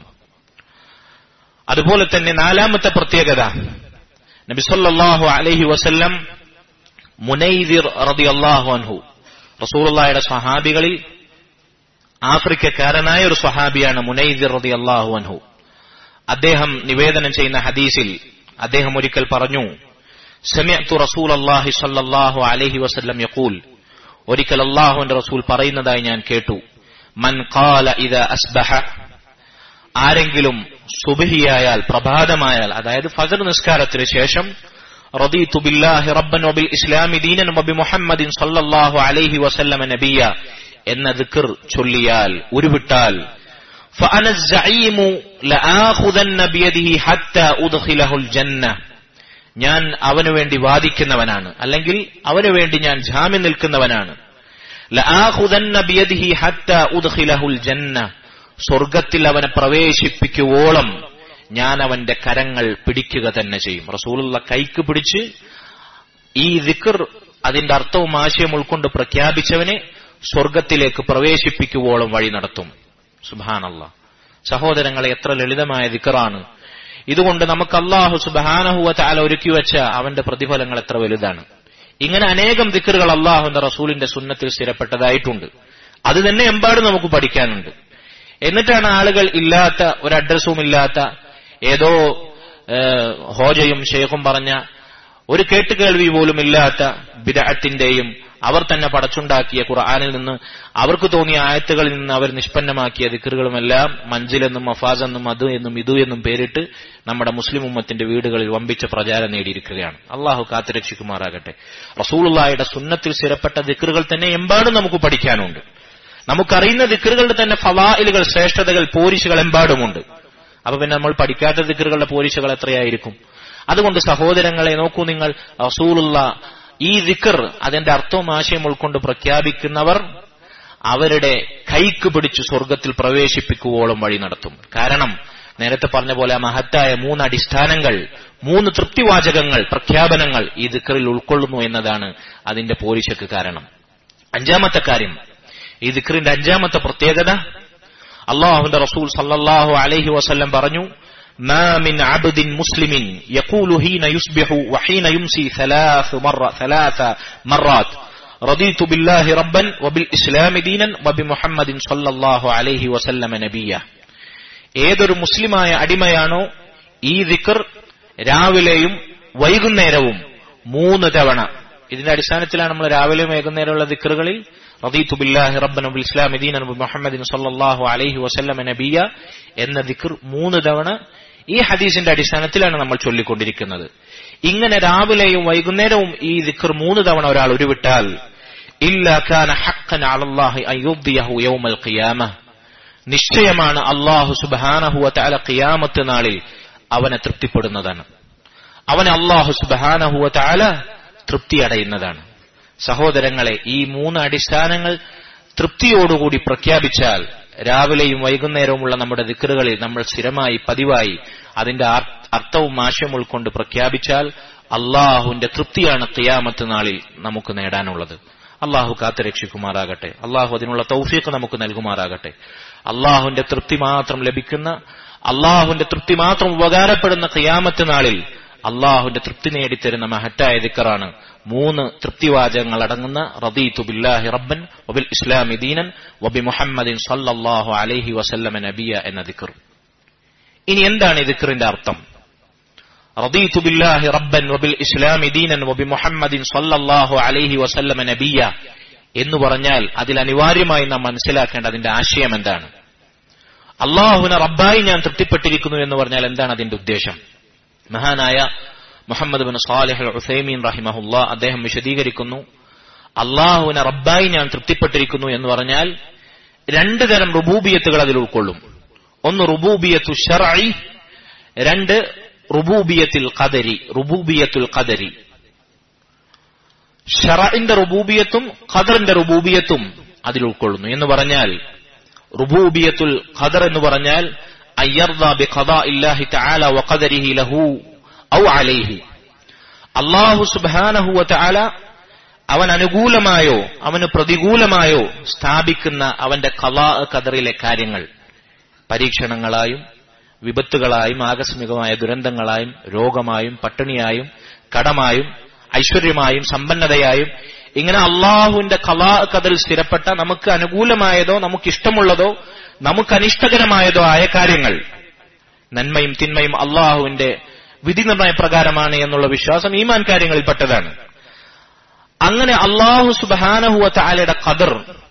അതുപോലെ തന്നെ നാലാമത്തെ പ്രത്യേകത നബിസല്ലാഹു അലഹി വസല്ലം മുനൈദിർ റതി അള്ളാഹു അൻഹു റസൂലുള്ളായുടെ സ്വഹാബികളിൽ ആഫ്രിക്കക്കാരനായ ഒരു സ്വഹാബിയാണ് മുനൈദിർ റതി അള്ളാഹു അൻഹു അദ്ദേഹം നിവേദനം ചെയ്യുന്ന ഹദീസിൽ അദ്ദേഹം ഒരിക്കൽ പറഞ്ഞു സമിഅത്തു റസൂൽ അള്ളാഹി സല്ലാഹു അലഹി വസല്ലം യഖൂൽ ഒരിക്കൽ അള്ളാഹുവിന്റെ റസൂൽ പറയുന്നതായി ഞാൻ കേട്ടു മൻ ഖാല ഇദ അസ്ബഹ ആരെങ്കിലും സുബഹിയായാൽ പ്രഭാതമായാൽ അതായത് ഫജർ നിസ്കാരത്തിന് ശേഷം റദീതു ബില്ലാഹി റബ്ബൻ വബിൽ ഇസ്ലാമി ദീനൻ വബി മുഹമ്മദിൻ സല്ലല്ലാഹു അലൈഹി വസല്ലമ നബിയ എന്ന ദിക്ർ ചൊല്ലിയാൽ ഉരുവിട്ടാൽ فأنا الزعيم لآخذن بيده حتى أدخله الجنة ഞാൻ അവനു വേണ്ടി വാദിക്കുന്നവനാണ് അല്ലെങ്കിൽ അവനു വേണ്ടി ഞാൻ ജാമ്യം നിൽക്കുന്നവനാണ് ലആഖുദന്ന ബിയദിഹി ഹത്താ ഉദ്ഖിലഹുൽ ജന്ന സ്വർഗത്തിൽ അവനെ പ്രവേശിപ്പിക്കുവോളം ഞാൻ അവന്റെ കരങ്ങൾ പിടിക്കുക തന്നെ ചെയ്യും റസൂലുള്ള കൈക്ക് പിടിച്ച് ഈ ദിക്കർ അതിന്റെ അർത്ഥവും ആശയം ഉൾക്കൊണ്ട് പ്രഖ്യാപിച്ചവനെ സ്വർഗത്തിലേക്ക് പ്രവേശിപ്പിക്കുവോളം വഴി നടത്തും സുബാനല്ല സഹോദരങ്ങളെ എത്ര ലളിതമായ ദിക്കറാണ് ഇതുകൊണ്ട് നമുക്ക് അള്ളാഹു സുബാനഹുവ ചാല ഒരുക്കി വെച്ച അവന്റെ പ്രതിഫലങ്ങൾ എത്ര വലുതാണ് ഇങ്ങനെ അനേകം ദിക്കറുകൾ അള്ളാഹുന്റെ റസൂലിന്റെ സുന്നത്തിൽ സ്ഥിരപ്പെട്ടതായിട്ടുണ്ട് അത് തന്നെ എമ്പാടും നമുക്ക് പഠിക്കാനുണ്ട് എന്നിട്ടാണ് ആളുകൾ ഇല്ലാത്ത ഒരു അഡ്രസ്സും ഇല്ലാത്ത ഏതോ ഹോജയും ഷെയ്ഖും പറഞ്ഞ ഒരു കേട്ടുകേൾവി പോലും ഇല്ലാത്ത ബിദഅത്തിന്റെയും അവർ തന്നെ പടച്ചുണ്ടാക്കിയ ഖുർആാനിൽ നിന്ന് അവർക്ക് തോന്നിയ ആയത്തുകളിൽ നിന്ന് അവർ നിഷ്പന്നമാക്കിയ ദിക്കറുകളുമെല്ലാം മഞ്ചിലെന്നും മഫാസ് എന്നും അത് എന്നും ഇതു എന്നും പേരിട്ട് നമ്മുടെ മുസ്ലിം ഉമ്മത്തിന്റെ വീടുകളിൽ വമ്പിച്ച പ്രചാരം നേടിയിരിക്കുകയാണ് അള്ളാഹു കാത്തുരക്ഷിക്കുമാറാകട്ടെ റസൂളുള്ളായുടെ സുന്നത്തിൽ സ്ഥിരപ്പെട്ട ദിക്കറുകൾ തന്നെ എമ്പാടും നമുക്ക് പഠിക്കാനുണ്ട് നമുക്കറിയുന്ന ദിക്കറുകളുടെ തന്നെ ഫവായിലുകൾ ശ്രേഷ്ഠതകൾ പോരിശുകൾ എമ്പാടുമുണ്ട് അപ്പൊ പിന്നെ നമ്മൾ പഠിക്കാത്ത ദിക്കറുകളുടെ പോരിശുകൾ എത്രയായിരിക്കും അതുകൊണ്ട് സഹോദരങ്ങളെ നോക്കൂ നിങ്ങൾ റസൂലുള്ള ഈ ദിക്കർ അതിന്റെ അർത്ഥവും ആശയം ഉൾക്കൊണ്ട് പ്രഖ്യാപിക്കുന്നവർ അവരുടെ കൈക്ക് പിടിച്ച് സ്വർഗത്തിൽ പ്രവേശിപ്പിക്കുവോളം വഴി നടത്തും കാരണം നേരത്തെ പറഞ്ഞ പോലെ ആ മഹത്തായ മൂന്ന് അടിസ്ഥാനങ്ങൾ മൂന്ന് തൃപ്തിവാചകങ്ങൾ പ്രഖ്യാപനങ്ങൾ ഈ ദിക്കറിൽ ഉൾക്കൊള്ളുന്നു എന്നതാണ് അതിന്റെ പോരിശക്ക് കാരണം അഞ്ചാമത്തെ കാര്യം ഈ ദിക്കറിന്റെ അഞ്ചാമത്തെ പ്രത്യേകത അള്ളാഹുന്റെ റസൂൽ സല്ലല്ലാഹു അലൈഹി വസല്ലം പറഞ്ഞു ما من عبد مسلم يقول حين يصبح وحين يمسي ثلاث مرة ثلاث مرات رضيت بالله ربا وبالإسلام دينا وبمحمد صلى الله عليه وسلم نبيا ഏതൊരു മുസ്ലിമായ അടിമയാണോ ഈ ദിക്കർ രാവിലെയും വൈകുന്നേരവും മൂന്ന് തവണ ഇതിന്റെ അടിസ്ഥാനത്തിലാണ് നമ്മൾ രാവിലെയും വൈകുന്നേരമുള്ള ദിക്കറുകളിൽ റദീതു ബില്ലാഹി റബ്ബൻ വബിൽ ഇസ്ലാം ദീനൻ മുഹമ്മദിൻ സല്ലല്ലാഹു അലൈഹി വസല്ലമ നബിയ എന്ന ദിക്കർ മൂന്ന് തവണ ഈ ഹദീസിന്റെ അടിസ്ഥാനത്തിലാണ് നമ്മൾ ചൊല്ലിക്കൊണ്ടിരിക്കുന്നത് ഇങ്ങനെ രാവിലെയും വൈകുന്നേരവും ഈ ദിക്കർ മൂന്ന് തവണ ഒരാൾ ഉരുവിട്ടാൽ ഇല്ല കാന ഹഖൻ അലല്ലാഹി അയ്യുദ്ദിയഹു യൗമൽ ഖിയാമ നിശ്ചയമാണ് അള്ളാഹു സുബ്ഹാനഹു വതആല ഖിയാമത്ത് നാളിൽ അവനെ തൃപ്തിപ്പെടുന്നതാണ് അവനെ അള്ളാഹു സുബ്ഹാനഹു വതആല തൃപ്തി അടയുന്നതാണ് സഹോദരങ്ങളെ ഈ മൂന്ന് അടിസ്ഥാനങ്ങൾ തൃപ്തിയോടുകൂടി പ്രഖ്യാപിച്ചാൽ രാവിലെയും വൈകുന്നേരവുമുള്ള നമ്മുടെ ദിക്കറുകളിൽ നമ്മൾ സ്ഥിരമായി പതിവായി അതിന്റെ അർത്ഥവും ആശയം ഉൾക്കൊണ്ട് പ്രഖ്യാപിച്ചാൽ അള്ളാഹുവിന്റെ തൃപ്തിയാണ് ഖിയാമത്ത് നാളിൽ നമുക്ക് നേടാനുള്ളത് അള്ളാഹു കാത്തുരക്ഷിക്കുമാറാകട്ടെ അള്ളാഹു അതിനുള്ള തൗഫീഖ് നമുക്ക് നൽകുമാറാകട്ടെ അള്ളാഹുവിന്റെ തൃപ്തി മാത്രം ലഭിക്കുന്ന അള്ളാഹുവിന്റെ തൃപ്തി മാത്രം ഉപകാരപ്പെടുന്ന ഖിയാമത്ത് നാളിൽ അള്ളാഹുവിന്റെ തൃപ്തി നേടിത്തരുന്ന മഹറ്റായ ദിക്കറാണ് മൂന്ന് തൃപ്തിവാചകങ്ങൾ അടങ്ങുന്ന റദീതു ബില്ലാഹി റബ്ബൻ വബിൽ ഇസ്ലാമി ദീനൻ വബി മുഹമ്മദിൻ സല്ലല്ലാഹു അലൈഹി വസല്ലമ നബിയ എന്ന ദിക്കർ ഇനി എന്താണ് ഈ ദിക്കറിന്റെ അർത്ഥം റദീതു ബില്ലാഹി റബ്ബൻ വബിൽ ഇസ്ലാമി ദീനൻ വബി മുഹമ്മദിൻ സല്ലല്ലാഹു അലൈഹി വസല്ലമ നബിയ എന്ന് പറഞ്ഞാൽ അതിൽ അനിവാര്യമായി നാം മനസ്സിലാക്കേണ്ട അതിന്റെ ആശയം എന്താണ് അള്ളാഹുവിനെ റബ്ബായി ഞാൻ തൃപ്തിപ്പെട്ടിരിക്കുന്നു എന്ന് പറഞ്ഞാൽ എന്താണ് അതിന്റെ ഉദ്ദേശം മഹാനായ മുഹമ്മദ് ബിൻ സാലിഹ് ഉസൈമീൻ റഹിമഹുല്ല അദ്ദേഹം വിശദീകരിക്കുന്നു അള്ളാഹുവിനെ റബ്ബായി ഞാൻ തൃപ്തിപ്പെട്ടിരിക്കുന്നു എന്ന് പറഞ്ഞാൽ രണ്ട് തരം റുബൂബിയത്തുകൾ അതിൽ ഉൾക്കൊള്ളും ഒന്ന് റുബൂബിയത്തു ഷർഇ രണ്ട് റുബൂബിയത്തിൽ ഖദരി റുബൂബിയത്തുൽ ഖദരി ഷറഇന്റെ റുബൂബിയത്തും ഖദറിന്റെ റുബൂബിയത്തും അതിൽ ഉൾക്കൊള്ളുന്നു എന്ന് പറഞ്ഞാൽ റുബൂബിയത്തുൽ ഖദർ എന്ന് പറഞ്ഞാൽ أن يرضى بقضاء الله تعالى وقدره له أو عليه അള്ളാഹു സുബാനഹു വതആല അവൻ അനുകൂലമായോ അവന് പ്രതികൂലമായോ സ്ഥാപിക്കുന്ന അവന്റെ കലാ കദറിലെ കാര്യങ്ങൾ പരീക്ഷണങ്ങളായും വിപത്തുകളായും ആകസ്മികമായ ദുരന്തങ്ങളായും രോഗമായും പട്ടിണിയായും കടമായും ഐശ്വര്യമായും സമ്പന്നതയായും ഇങ്ങനെ അള്ളാഹുവിന്റെ കലാ കതിൽ സ്ഥിരപ്പെട്ട നമുക്ക് അനുകൂലമായതോ നമുക്ക് ഇഷ്ടമുള്ളതോ നമുക്ക് അനിഷ്ടകരമായതോ ആയ കാര്യങ്ങൾ നന്മയും തിന്മയും അള്ളാഹുവിന്റെ വിധി നിർണയ പ്രകാരമാണ് എന്നുള്ള വിശ്വാസം ഈമാൻ കാര്യങ്ങളിൽപ്പെട്ടതാണ് അങ്ങനെ അള്ളാഹു സുബാനഹുവ താലയുടെ ഖദർ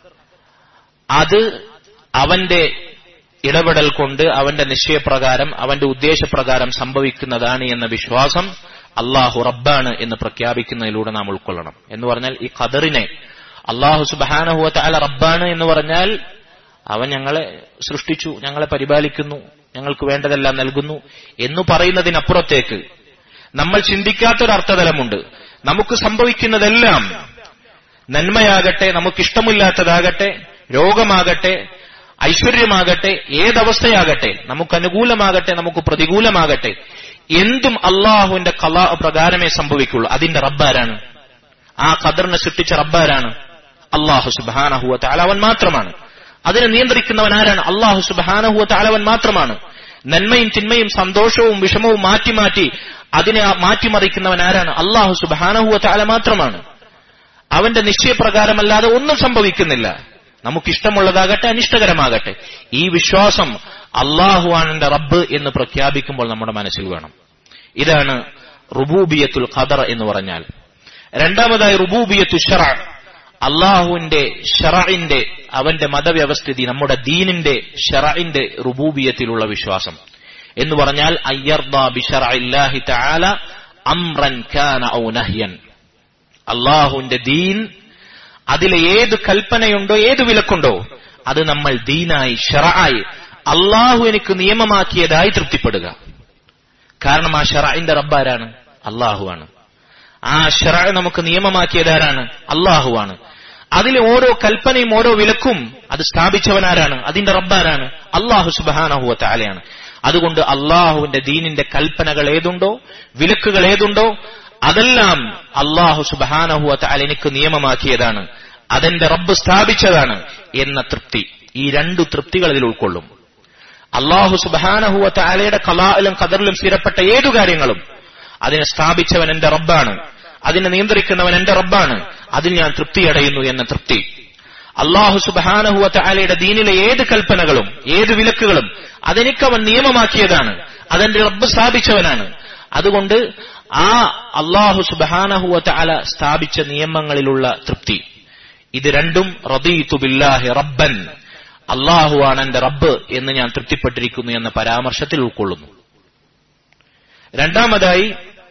അത് അവന്റെ ഇടപെടൽ കൊണ്ട് അവന്റെ നിശ്ചയപ്രകാരം അവന്റെ ഉദ്ദേശപ്രകാരം സംഭവിക്കുന്നതാണ് എന്ന വിശ്വാസം അള്ളാഹു റബ്ബാണ് എന്ന് പ്രഖ്യാപിക്കുന്നതിലൂടെ നാം ഉൾക്കൊള്ളണം എന്ന് പറഞ്ഞാൽ ഈ ഖദറിനെ അള്ളാഹു സുബാനഹുവ താല റബ്ബാണ് എന്ന് പറഞ്ഞാൽ അവൻ ഞങ്ങളെ സൃഷ്ടിച്ചു ഞങ്ങളെ പരിപാലിക്കുന്നു ഞങ്ങൾക്ക് വേണ്ടതെല്ലാം നൽകുന്നു എന്ന് പറയുന്നതിനപ്പുറത്തേക്ക് നമ്മൾ ചിന്തിക്കാത്തൊരർത്ഥതലമുണ്ട് നമുക്ക് സംഭവിക്കുന്നതെല്ലാം നന്മയാകട്ടെ നമുക്കിഷ്ടമില്ലാത്തതാകട്ടെ രോഗമാകട്ടെ ഐശ്വര്യമാകട്ടെ ഏതവസ്ഥയാകട്ടെ നമുക്ക് അനുകൂലമാകട്ടെ നമുക്ക് പ്രതികൂലമാകട്ടെ എന്തും അള്ളാഹുവിന്റെ കലാ പ്രകാരമേ സംഭവിക്കുള്ളൂ അതിന്റെ റബ്ബാരാണ് ആ ഖദറിനെ സൃഷ്ടിച്ച റബ്ബാരാണ് അള്ളാഹു സുബാനഹുവ താലവൻ മാത്രമാണ് അതിനെ നിയന്ത്രിക്കുന്നവൻ ആരാണ് അള്ളാഹു സുബാനഹുവ താലവൻ മാത്രമാണ് നന്മയും തിന്മയും സന്തോഷവും വിഷമവും മാറ്റി മാറ്റി അതിനെ മാറ്റിമറിക്കുന്നവൻ ആരാണ് അള്ളാഹു സുബാനഹുവ താല മാത്രമാണ് അവന്റെ നിശ്ചയപ്രകാരമല്ലാതെ ഒന്നും സംഭവിക്കുന്നില്ല നമുക്കിഷ്ടമുള്ളതാകട്ടെ അനിഷ്ടകരമാകട്ടെ ഈ വിശ്വാസം അള്ളാഹുവാണ് എന്റെ റബ്ബ് എന്ന് പ്രഖ്യാപിക്കുമ്പോൾ നമ്മുടെ മനസ്സിൽ വേണം ഇതാണ് റുബൂബിയത്തുൽ ഖദർ എന്ന് പറഞ്ഞാൽ രണ്ടാമതായി റുബൂബിയത്തു ഷറ അള്ളാഹുവിന്റെ ഷറഇന്റെ അവന്റെ മതവ്യവസ്ഥിതി നമ്മുടെ ദീനിന്റെ ഷറഇന്റെ റുബൂബിയത്തിലുള്ള വിശ്വാസം എന്ന് പറഞ്ഞാൽ അയ്യർദ ബിഷറഇല്ലാഹി തആല അംറൻ കാന ഔ നഹ്യൻ അള്ളാഹുവിന്റെ ദീൻ അതിലെ ഏത് കൽപ്പനയുണ്ടോ ഏത് വിലക്കുണ്ടോ അത് നമ്മൾ ദീനായി ഷറആയി അള്ളാഹു എനിക്ക് നിയമമാക്കിയതായി തൃപ്തിപ്പെടുക കാരണം ആ ഷറഇന്റെ റബ്ബാരാണ് അള്ളാഹുവാണ് ആ ഷറ നമുക്ക് നിയമമാക്കിയതാരാണ് അള്ളാഹുവാണ് അതിലെ ഓരോ കൽപ്പനയും ഓരോ വിലക്കും അത് സ്ഥാപിച്ചവനാരാണ് അതിന്റെ റബ്ബാരാണ് അള്ളാഹു സുബാനഹുവ താലയാണ് അതുകൊണ്ട് അള്ളാഹുവിന്റെ ദീനിന്റെ കൽപ്പനകൾ ഏതുണ്ടോ വിലക്കുകൾ ഏതുണ്ടോ അതെല്ലാം അള്ളാഹു സുബാനഹുവ താല എനിക്ക് നിയമമാക്കിയതാണ് അതെന്റെ റബ്ബ് സ്ഥാപിച്ചതാണ് എന്ന തൃപ്തി ഈ രണ്ടു തൃപ്തികൾ ഇതിൽ ഉൾക്കൊള്ളും അള്ളാഹു സുബാനഹുവ താലയുടെ കലായിലും കദറിലും സ്ഥിരപ്പെട്ട ഏതു കാര്യങ്ങളും അതിനെ സ്ഥാപിച്ചവൻ എന്റെ റബ്ബാണ് അതിനെ നിയന്ത്രിക്കുന്നവൻ എന്റെ റബ്ബാണ് അതിൽ ഞാൻ തൃപ്തിയടയുന്നു എന്ന തൃപ്തി അള്ളാഹു സുബാനഹുവ താലയുടെ ദീനിലെ ഏത് കൽപ്പനകളും ഏത് വിലക്കുകളും അതെനിക്കവൻ നിയമമാക്കിയതാണ് അതെന്റെ റബ്ബ് സ്ഥാപിച്ചവനാണ് അതുകൊണ്ട് ആ അള്ളാഹു സുബാനഹുവ താല സ്ഥാപിച്ച നിയമങ്ങളിലുള്ള തൃപ്തി ഇത് രണ്ടും റദീതു ബില്ലാഹി റബ്ബൻ അള്ളാഹുവാണ് എന്റെ റബ്ബ് എന്ന് ഞാൻ തൃപ്തിപ്പെട്ടിരിക്കുന്നു എന്ന പരാമർശത്തിൽ ഉൾക്കൊള്ളുന്നു രണ്ടാമതായി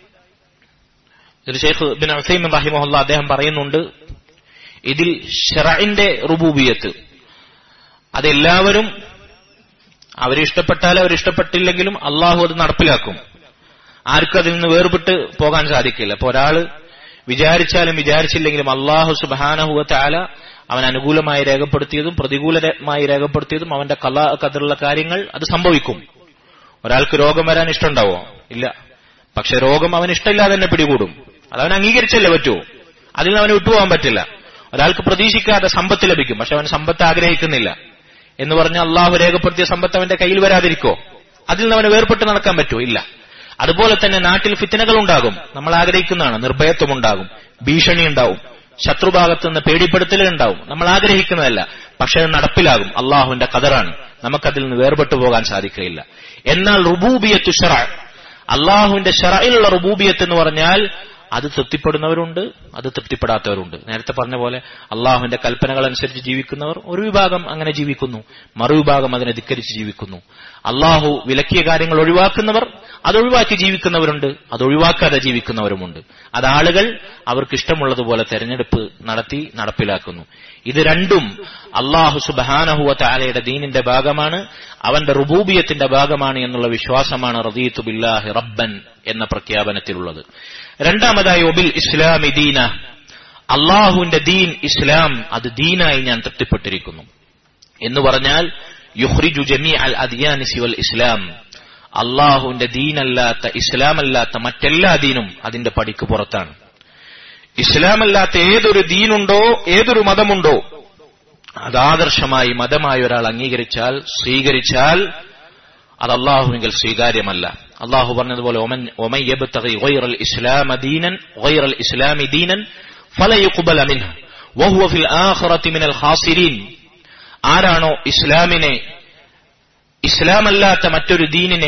ഇതിൽ ഷെയ്ഖ് ബിൻ അസൈമിൻ റഹിമഹുല്ല അദ്ദേഹം പറയുന്നുണ്ട് ഇതിൽ ഷെറഇന്റെ റുബൂബിയത്ത് അതെല്ലാവരും അവരിഷ്ടപ്പെട്ടാലും അവരിഷ്ടപ്പെട്ടില്ലെങ്കിലും അള്ളാഹു അത് നടപ്പിലാക്കും ആർക്കും അതിൽ നിന്ന് വേർപെട്ട് പോകാൻ സാധിക്കില്ല അപ്പൊ ഒരാള് വിചാരിച്ചാലും വിചാരിച്ചില്ലെങ്കിലും അള്ളാഹു സുബാനഹുവ താല അവൻ അനുകൂലമായി രേഖപ്പെടുത്തിയതും പ്രതികൂലമായി രേഖപ്പെടുത്തിയതും അവന്റെ കല കതിറുള്ള കാര്യങ്ങൾ അത് സംഭവിക്കും ഒരാൾക്ക് രോഗം വരാൻ ഇഷ്ടമുണ്ടാവോ ഇല്ല പക്ഷെ രോഗം അവന് ഇഷ്ടമില്ലാതെ തന്നെ പിടികൂടും അതവൻ അംഗീകരിച്ചല്ലേ പറ്റൂ അതിൽ നിന്ന് അവന് വിട്ടുപോകാൻ പറ്റില്ല ഒരാൾക്ക് പ്രതീക്ഷിക്കാതെ സമ്പത്ത് ലഭിക്കും പക്ഷെ അവൻ സമ്പത്ത് ആഗ്രഹിക്കുന്നില്ല എന്ന് പറഞ്ഞ അള്ളാഹു രേഖപ്പെടുത്തിയ സമ്പത്ത് അവന്റെ കയ്യിൽ വരാതിരിക്കോ അതിൽ നിന്ന് അവന് വേർപെട്ട് നടക്കാൻ പറ്റൂ ഇല്ല അതുപോലെ തന്നെ നാട്ടിൽ ഫിത്തനകൾ ഉണ്ടാകും നമ്മൾ ആഗ്രഹിക്കുന്നതാണ് നിർഭയത്വം ഉണ്ടാകും ഭീഷണി ഉണ്ടാവും ശത്രുഭാഗത്ത് നിന്ന് പേടിപ്പെടുത്തലുകൾ ഉണ്ടാവും നമ്മൾ ആഗ്രഹിക്കുന്നതല്ല പക്ഷെ അത് നടപ്പിലാകും അള്ളാഹുവിന്റെ കതറാണ് നമുക്കതിൽ നിന്ന് വേർപെട്ടു പോകാൻ സാധിക്കുകയില്ല എന്നാൽ റുബൂബിയത്തു ഷറ അള്ളാഹുവിന്റെ ഷറയിലുള്ള റുബൂബിയത്ത് എന്ന് പറഞ്ഞാൽ അത് തൃപ്തിപ്പെടുന്നവരുണ്ട് അത് തൃപ്തിപ്പെടാത്തവരുണ്ട് നേരത്തെ പറഞ്ഞ പോലെ അള്ളാഹുവിന്റെ കൽപ്പനകൾ അനുസരിച്ച് ജീവിക്കുന്നവർ ഒരു വിഭാഗം അങ്ങനെ ജീവിക്കുന്നു മറുവിഭാഗം അതിനെ ധിക്കരിച്ച് ജീവിക്കുന്നു അള്ളാഹു വിലക്കിയ കാര്യങ്ങൾ ഒഴിവാക്കുന്നവർ അത് ഒഴിവാക്കി ജീവിക്കുന്നവരുണ്ട് അത് ഒഴിവാക്കാതെ ജീവിക്കുന്നവരുമുണ്ട് അത് ആളുകൾ അവർക്ക് ഇഷ്ടമുള്ളതുപോലെ തെരഞ്ഞെടുപ്പ് നടത്തി നടപ്പിലാക്കുന്നു ഇത് രണ്ടും അള്ളാഹു സുബാനഹുവ താലയുടെ ദീനിന്റെ ഭാഗമാണ് അവന്റെ റുബൂബിയത്തിന്റെ ഭാഗമാണ് എന്നുള്ള വിശ്വാസമാണ് റദീത്തു ബില്ലാഹി റബ്ബൻ എന്ന പ്രഖ്യാപനത്തിലുള്ളത് രണ്ടാമതായി ഒബിൽ ഇസ്ലാമി ദീന അള്ളാഹുവിന്റെ ദീൻ ഇസ്ലാം അത് ദീനായി ഞാൻ തൃപ്തിപ്പെട്ടിരിക്കുന്നു എന്ന് പറഞ്ഞാൽ യുഹ്രിജു ജമീ അൽ അദിയാനി സിവൽ ഇസ്ലാം അള്ളാഹുവിന്റെ ദീനല്ലാത്ത ഇസ്ലാമല്ലാത്ത മറ്റെല്ലാ ദീനും അതിന്റെ പടിക്ക് പുറത്താണ് ഇസ്ലാമല്ലാത്ത ഏതൊരു ദീനുണ്ടോ ഏതൊരു മതമുണ്ടോ അത് ആദർശമായി മതമായി ഒരാൾ അംഗീകരിച്ചാൽ സ്വീകരിച്ചാൽ അത് അള്ളാഹുവിൽ സ്വീകാര്യമല്ല അള്ളാഹു പറഞ്ഞതുപോലെ ഇസ്ലാം ദീനൻ ഇസ്ലാമി ദീനൻ ഫലയുക്കുബല മിൻഹു വഹുവ ഫിൽ ആഖിറതി മിനൽ ഖാസിരീൻ ആരാണോ ഇസ്ലാമിനെ ഇസ്ലാമല്ലാത്ത മറ്റൊരു ദീനിനെ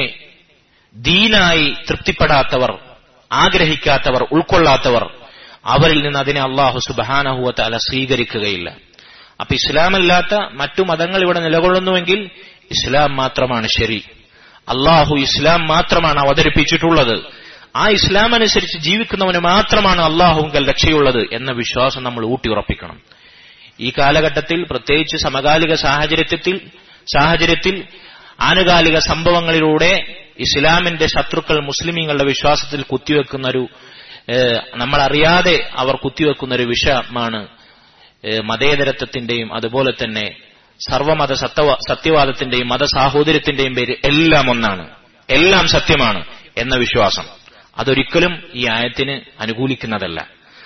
ദീനായി തൃപ്തിപ്പെടാത്തവർ ആഗ്രഹിക്കാത്തവർ ഉൾക്കൊള്ളാത്തവർ അവരിൽ നിന്ന് അതിനെ അള്ളാഹു സുബാനഹുവത്ത് അല സ്വീകരിക്കുകയില്ല അപ്പൊ ഇസ്ലാമല്ലാത്ത മറ്റു മതങ്ങൾ ഇവിടെ നിലകൊള്ളുന്നുവെങ്കിൽ ഇസ്ലാം മാത്രമാണ് ശരി അള്ളാഹു ഇസ്ലാം മാത്രമാണ് അവതരിപ്പിച്ചിട്ടുള്ളത് ആ ഇസ്ലാം അനുസരിച്ച് ജീവിക്കുന്നവന് മാത്രമാണ് അള്ളാഹുങ്കൽ രക്ഷയുള്ളത് എന്ന വിശ്വാസം നമ്മൾ ഊട്ടിയുറപ്പിക്കണം ഈ കാലഘട്ടത്തിൽ പ്രത്യേകിച്ച് സമകാലിക സാഹചര്യത്തിൽ സാഹചര്യത്തിൽ ആനുകാലിക സംഭവങ്ങളിലൂടെ ഇസ്ലാമിന്റെ ശത്രുക്കൾ മുസ്ലിമീങ്ങളുടെ വിശ്വാസത്തിൽ കുത്തിവെക്കുന്ന ഒരു നമ്മൾ അറിയാതെ അവർ കുത്തിവെക്കുന്ന ഒരു വിഷയമാണ് മതേതരത്വത്തിന്റെയും അതുപോലെ തന്നെ സർവമത സത്യവ സത്യവാദത്തിന്റെയും മതസാഹോദര്യത്തിന്റെയും പേര് എല്ലാം ഒന്നാണ് എല്ലാം സത്യമാണ് എന്ന വിശ്വാസം അതൊരിക്കലും ഈ ആയത്തിന് അനുകൂലിക്കുന്നതല്ല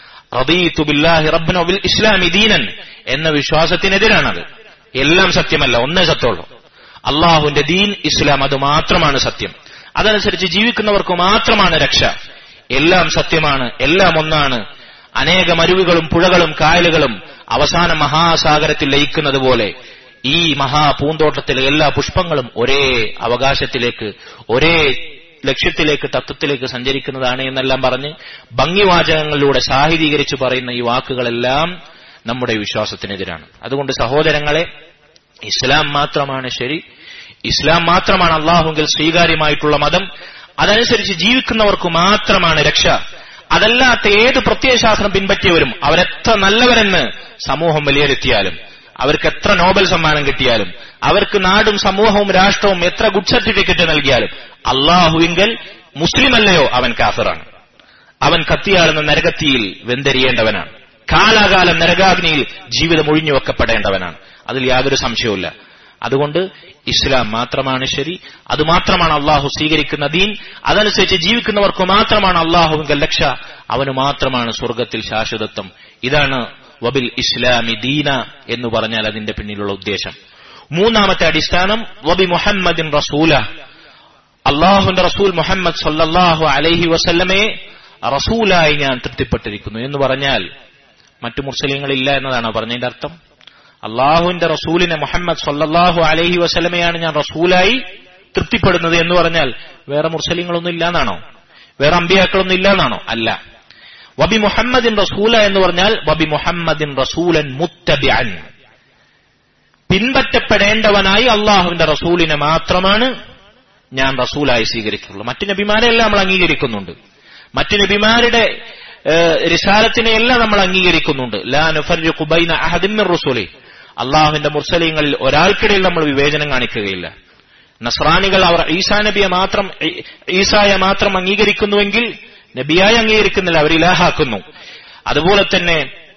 റബീതു ബില്ലാഹി റബ്ബന വബിൽ ഇസ്ലാമി ദീനൻ എന്ന വിശ്വാസത്തിനെതിരാണത് എല്ലാം സത്യമല്ല ഒന്നേ സത്യമുള്ളൂ അള്ളാഹുവിന്റെ ദീൻ ഇസ്ലാം അത് മാത്രമാണ് സത്യം അതനുസരിച്ച് ജീവിക്കുന്നവർക്ക് മാത്രമാണ് രക്ഷ എല്ലാം സത്യമാണ് എല്ലാം ഒന്നാണ് അനേകം അരുവികളും പുഴകളും കായലുകളും അവസാന മഹാസാഗരത്തിൽ ലയിക്കുന്നത് പോലെ ഈ മഹാപൂന്തോട്ടത്തിലെ എല്ലാ പുഷ്പങ്ങളും ഒരേ അവകാശത്തിലേക്ക് ഒരേ ലക്ഷ്യത്തിലേക്ക് തത്വത്തിലേക്ക് സഞ്ചരിക്കുന്നതാണ് എന്നെല്ലാം പറഞ്ഞ് ഭംഗിവാചകങ്ങളിലൂടെ സാഹിതീകരിച്ചു പറയുന്ന ഈ വാക്കുകളെല്ലാം നമ്മുടെ വിശ്വാസത്തിനെതിരാണ് അതുകൊണ്ട് സഹോദരങ്ങളെ ഇസ്ലാം മാത്രമാണ് ശരി ഇസ്ലാം മാത്രമാണ് അള്ളാഹുങ്കിൽ സ്വീകാര്യമായിട്ടുള്ള മതം അതനുസരിച്ച് ജീവിക്കുന്നവർക്ക് മാത്രമാണ് രക്ഷ അതല്ലാത്ത ഏത് പ്രത്യയശാസ്ത്രം പിൻപറ്റിയവരും അവരെത്ര നല്ലവരെന്ന് സമൂഹം വിലയിരുത്തിയാലും അവർക്ക് എത്ര നോബൽ സമ്മാനം കിട്ടിയാലും അവർക്ക് നാടും സമൂഹവും രാഷ്ട്രവും എത്ര ഗുഡ് സർട്ടിഫിക്കറ്റ് നൽകിയാലും അള്ളാഹുവിങ്കൽ മുസ്ലിം അല്ലയോ അവൻ കാഫിറാണ് അവൻ കത്തിയാളുന്ന നരകത്തിയിൽ വെന്തെരിയേണ്ടവനാണ് കാലാകാലം നരകാഗ്നിയിൽ ജീവിതം ഒഴിഞ്ഞു വെക്കപ്പെടേണ്ടവനാണ് അതിൽ യാതൊരു സംശയവുമില്ല അതുകൊണ്ട് ഇസ്ലാം മാത്രമാണ് ശരി അതുമാത്രമാണ് അള്ളാഹു സ്വീകരിക്കുന്ന ദീൻ അതനുസരിച്ച് ജീവിക്കുന്നവർക്ക് മാത്രമാണ് അള്ളാഹുവിന്റെ രക്ഷ അവന് മാത്രമാണ് സ്വർഗത്തിൽ ശാശ്വതത്വം ഇതാണ് വബിൽ ഇസ്ലാമി ദീന എന്ന് പറഞ്ഞാൽ അതിന്റെ പിന്നിലുള്ള ഉദ്ദേശം മൂന്നാമത്തെ അടിസ്ഥാനം വബി മുഹമ്മദിൻ റസൂല അള്ളാഹുന്റെ റസൂൽ മുഹമ്മദ് സല്ലാഹു അലൈഹി വസല്ലമയെ റസൂലായി ഞാൻ തൃപ്തിപ്പെട്ടിരിക്കുന്നു എന്ന് പറഞ്ഞാൽ മറ്റു മുസ്ലിങ്ങളില്ല എന്നതാണ് പറഞ്ഞതിന്റെ അർത്ഥം അള്ളാഹുവിന്റെ റസൂലിനെ മുഹമ്മദ് സല്ലാഹു അലൈഹി വസല്ലമയാണ് ഞാൻ റസൂലായി തൃപ്തിപ്പെടുന്നത് എന്ന് പറഞ്ഞാൽ വേറെ മുർസലിങ്ങളൊന്നും ഇല്ലാന്നാണോ വേറെ അമ്പിയാക്കളൊന്നും ഇല്ലാന്നാണോ അല്ല വബി മുഹമ്മദിൻ റസൂല എന്ന് പറഞ്ഞാൽ വബി മുഹമ്മദിൻ റസൂലൻ മുത്തബിഅൻ പിൻപറ്റപ്പെടേണ്ടവനായി അള്ളാഹുവിന്റെ റസൂലിനെ മാത്രമാണ് ഞാൻ റസൂലായി സ്വീകരിക്കുള്ളൂ മറ്റു നബിമാരെല്ലാം നമ്മൾ അംഗീകരിക്കുന്നുണ്ട് മറ്റു നബിമാരുടെ റിസാലത്തിനെ എല്ലാം നമ്മൾ അംഗീകരിക്കുന്നുണ്ട് ലാ നുഫർജു ബൈന അഹദിൻ മിർ റസൂലി അള്ളാഹുവിന്റെ മുർസലിങ്ങളിൽ ഒരാൾക്കിടയിൽ നമ്മൾ വിവേചനം കാണിക്കുകയില്ല നസ്രാനികൾ അവർ ഈസാ നബിയെ മാത്രം ഈസായെ മാത്രം അംഗീകരിക്കുന്നുവെങ്കിൽ നബിയായി അംഗീകരിക്കുന്നില്ല അവർ ഇലാഹാക്കുന്നു അതുപോലെ തന്നെ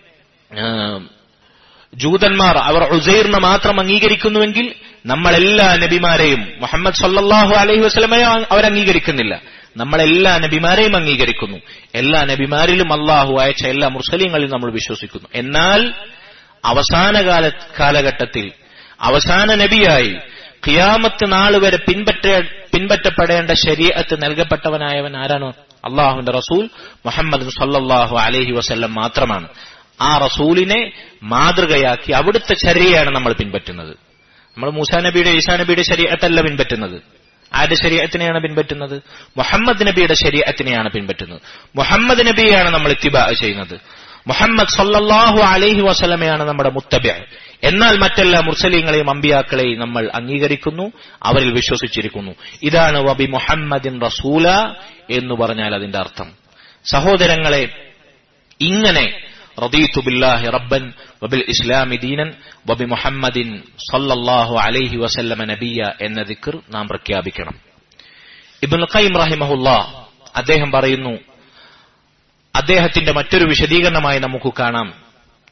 ജൂതന്മാർ അവർ ഉസൈറിനെ മാത്രം അംഗീകരിക്കുന്നുവെങ്കിൽ നമ്മളെല്ലാ നബിമാരെയും മുഹമ്മദ് സല്ലാഹു അലൈഹി വസ്ലമയെ അവർ അംഗീകരിക്കുന്നില്ല നമ്മളെല്ലാ നബിമാരെയും അംഗീകരിക്കുന്നു എല്ലാ നബിമാരിലും അള്ളാഹു അയച്ച എല്ലാ മുർസലിങ്ങളിലും നമ്മൾ വിശ്വസിക്കുന്നു എന്നാൽ അവസാന കാല കാലഘട്ടത്തിൽ അവസാന നബിയായി ഖിയാമത്ത് നാൾ വരെ പിൻപറ്റ പിൻപറ്റപ്പെടേണ്ട ശരീഅത്ത് നൽകപ്പെട്ടവനായവൻ ആരാണ് അള്ളാഹുവിന്റെ റസൂൽ മുഹമ്മദ് സല്ലാഹു അലഹി വസ്ല്ലം മാത്രമാണ് ആ റസൂലിനെ മാതൃകയാക്കി അവിടുത്തെ ചര്യയാണ് നമ്മൾ പിൻപറ്റുന്നത് നമ്മൾ മൂസാ നബിയുടെ ഈസാ നബിയുടെ ശരീരത്തല്ല പിൻപറ്റുന്നത് ആരുടെ ശരീരത്തിനെയാണ് പിൻപറ്റുന്നത് മുഹമ്മദ് നബിയുടെ ശരീരത്തിനെയാണ് പിൻപറ്റുന്നത് മുഹമ്മദ് നബിയെയാണ് നമ്മൾ ഇത്തിബ ചെയ്യുന്നത് മുഹമ്മദ് സല്ലാഹു അലൈഹി വസലമയാണ് നമ്മുടെ മുത്തബ എന്നാൽ മറ്റെല്ലാ മുർസലീങ്ങളെയും അമ്പിയാക്കളെയും നമ്മൾ അംഗീകരിക്കുന്നു അവരിൽ വിശ്വസിച്ചിരിക്കുന്നു ഇതാണ് വബി മുഹമ്മദിൻ റസൂല എന്ന് പറഞ്ഞാൽ അതിന്റെ അർത്ഥം സഹോദരങ്ങളെ ഇങ്ങനെ റദീതു ബില്ലാഹി റബ്ബൻ വബിൽ ഇസ്ലാമി ദീനൻ വബി മുഹമ്മദിൻ സല്ലല്ലാഹു അലൈഹി വസല്ലമ നബിയ എന്ന ദിക്ർ നാം പ്രഖ്യാപിക്കണം ഇബ്നുൽ ഖയ്യിം റഹിമഹുല്ലാ അദ്ദേഹം പറയുന്നു അദ്ദേഹത്തിന്റെ മറ്റൊരു വിശദീകരണമായി നമുക്ക് കാണാം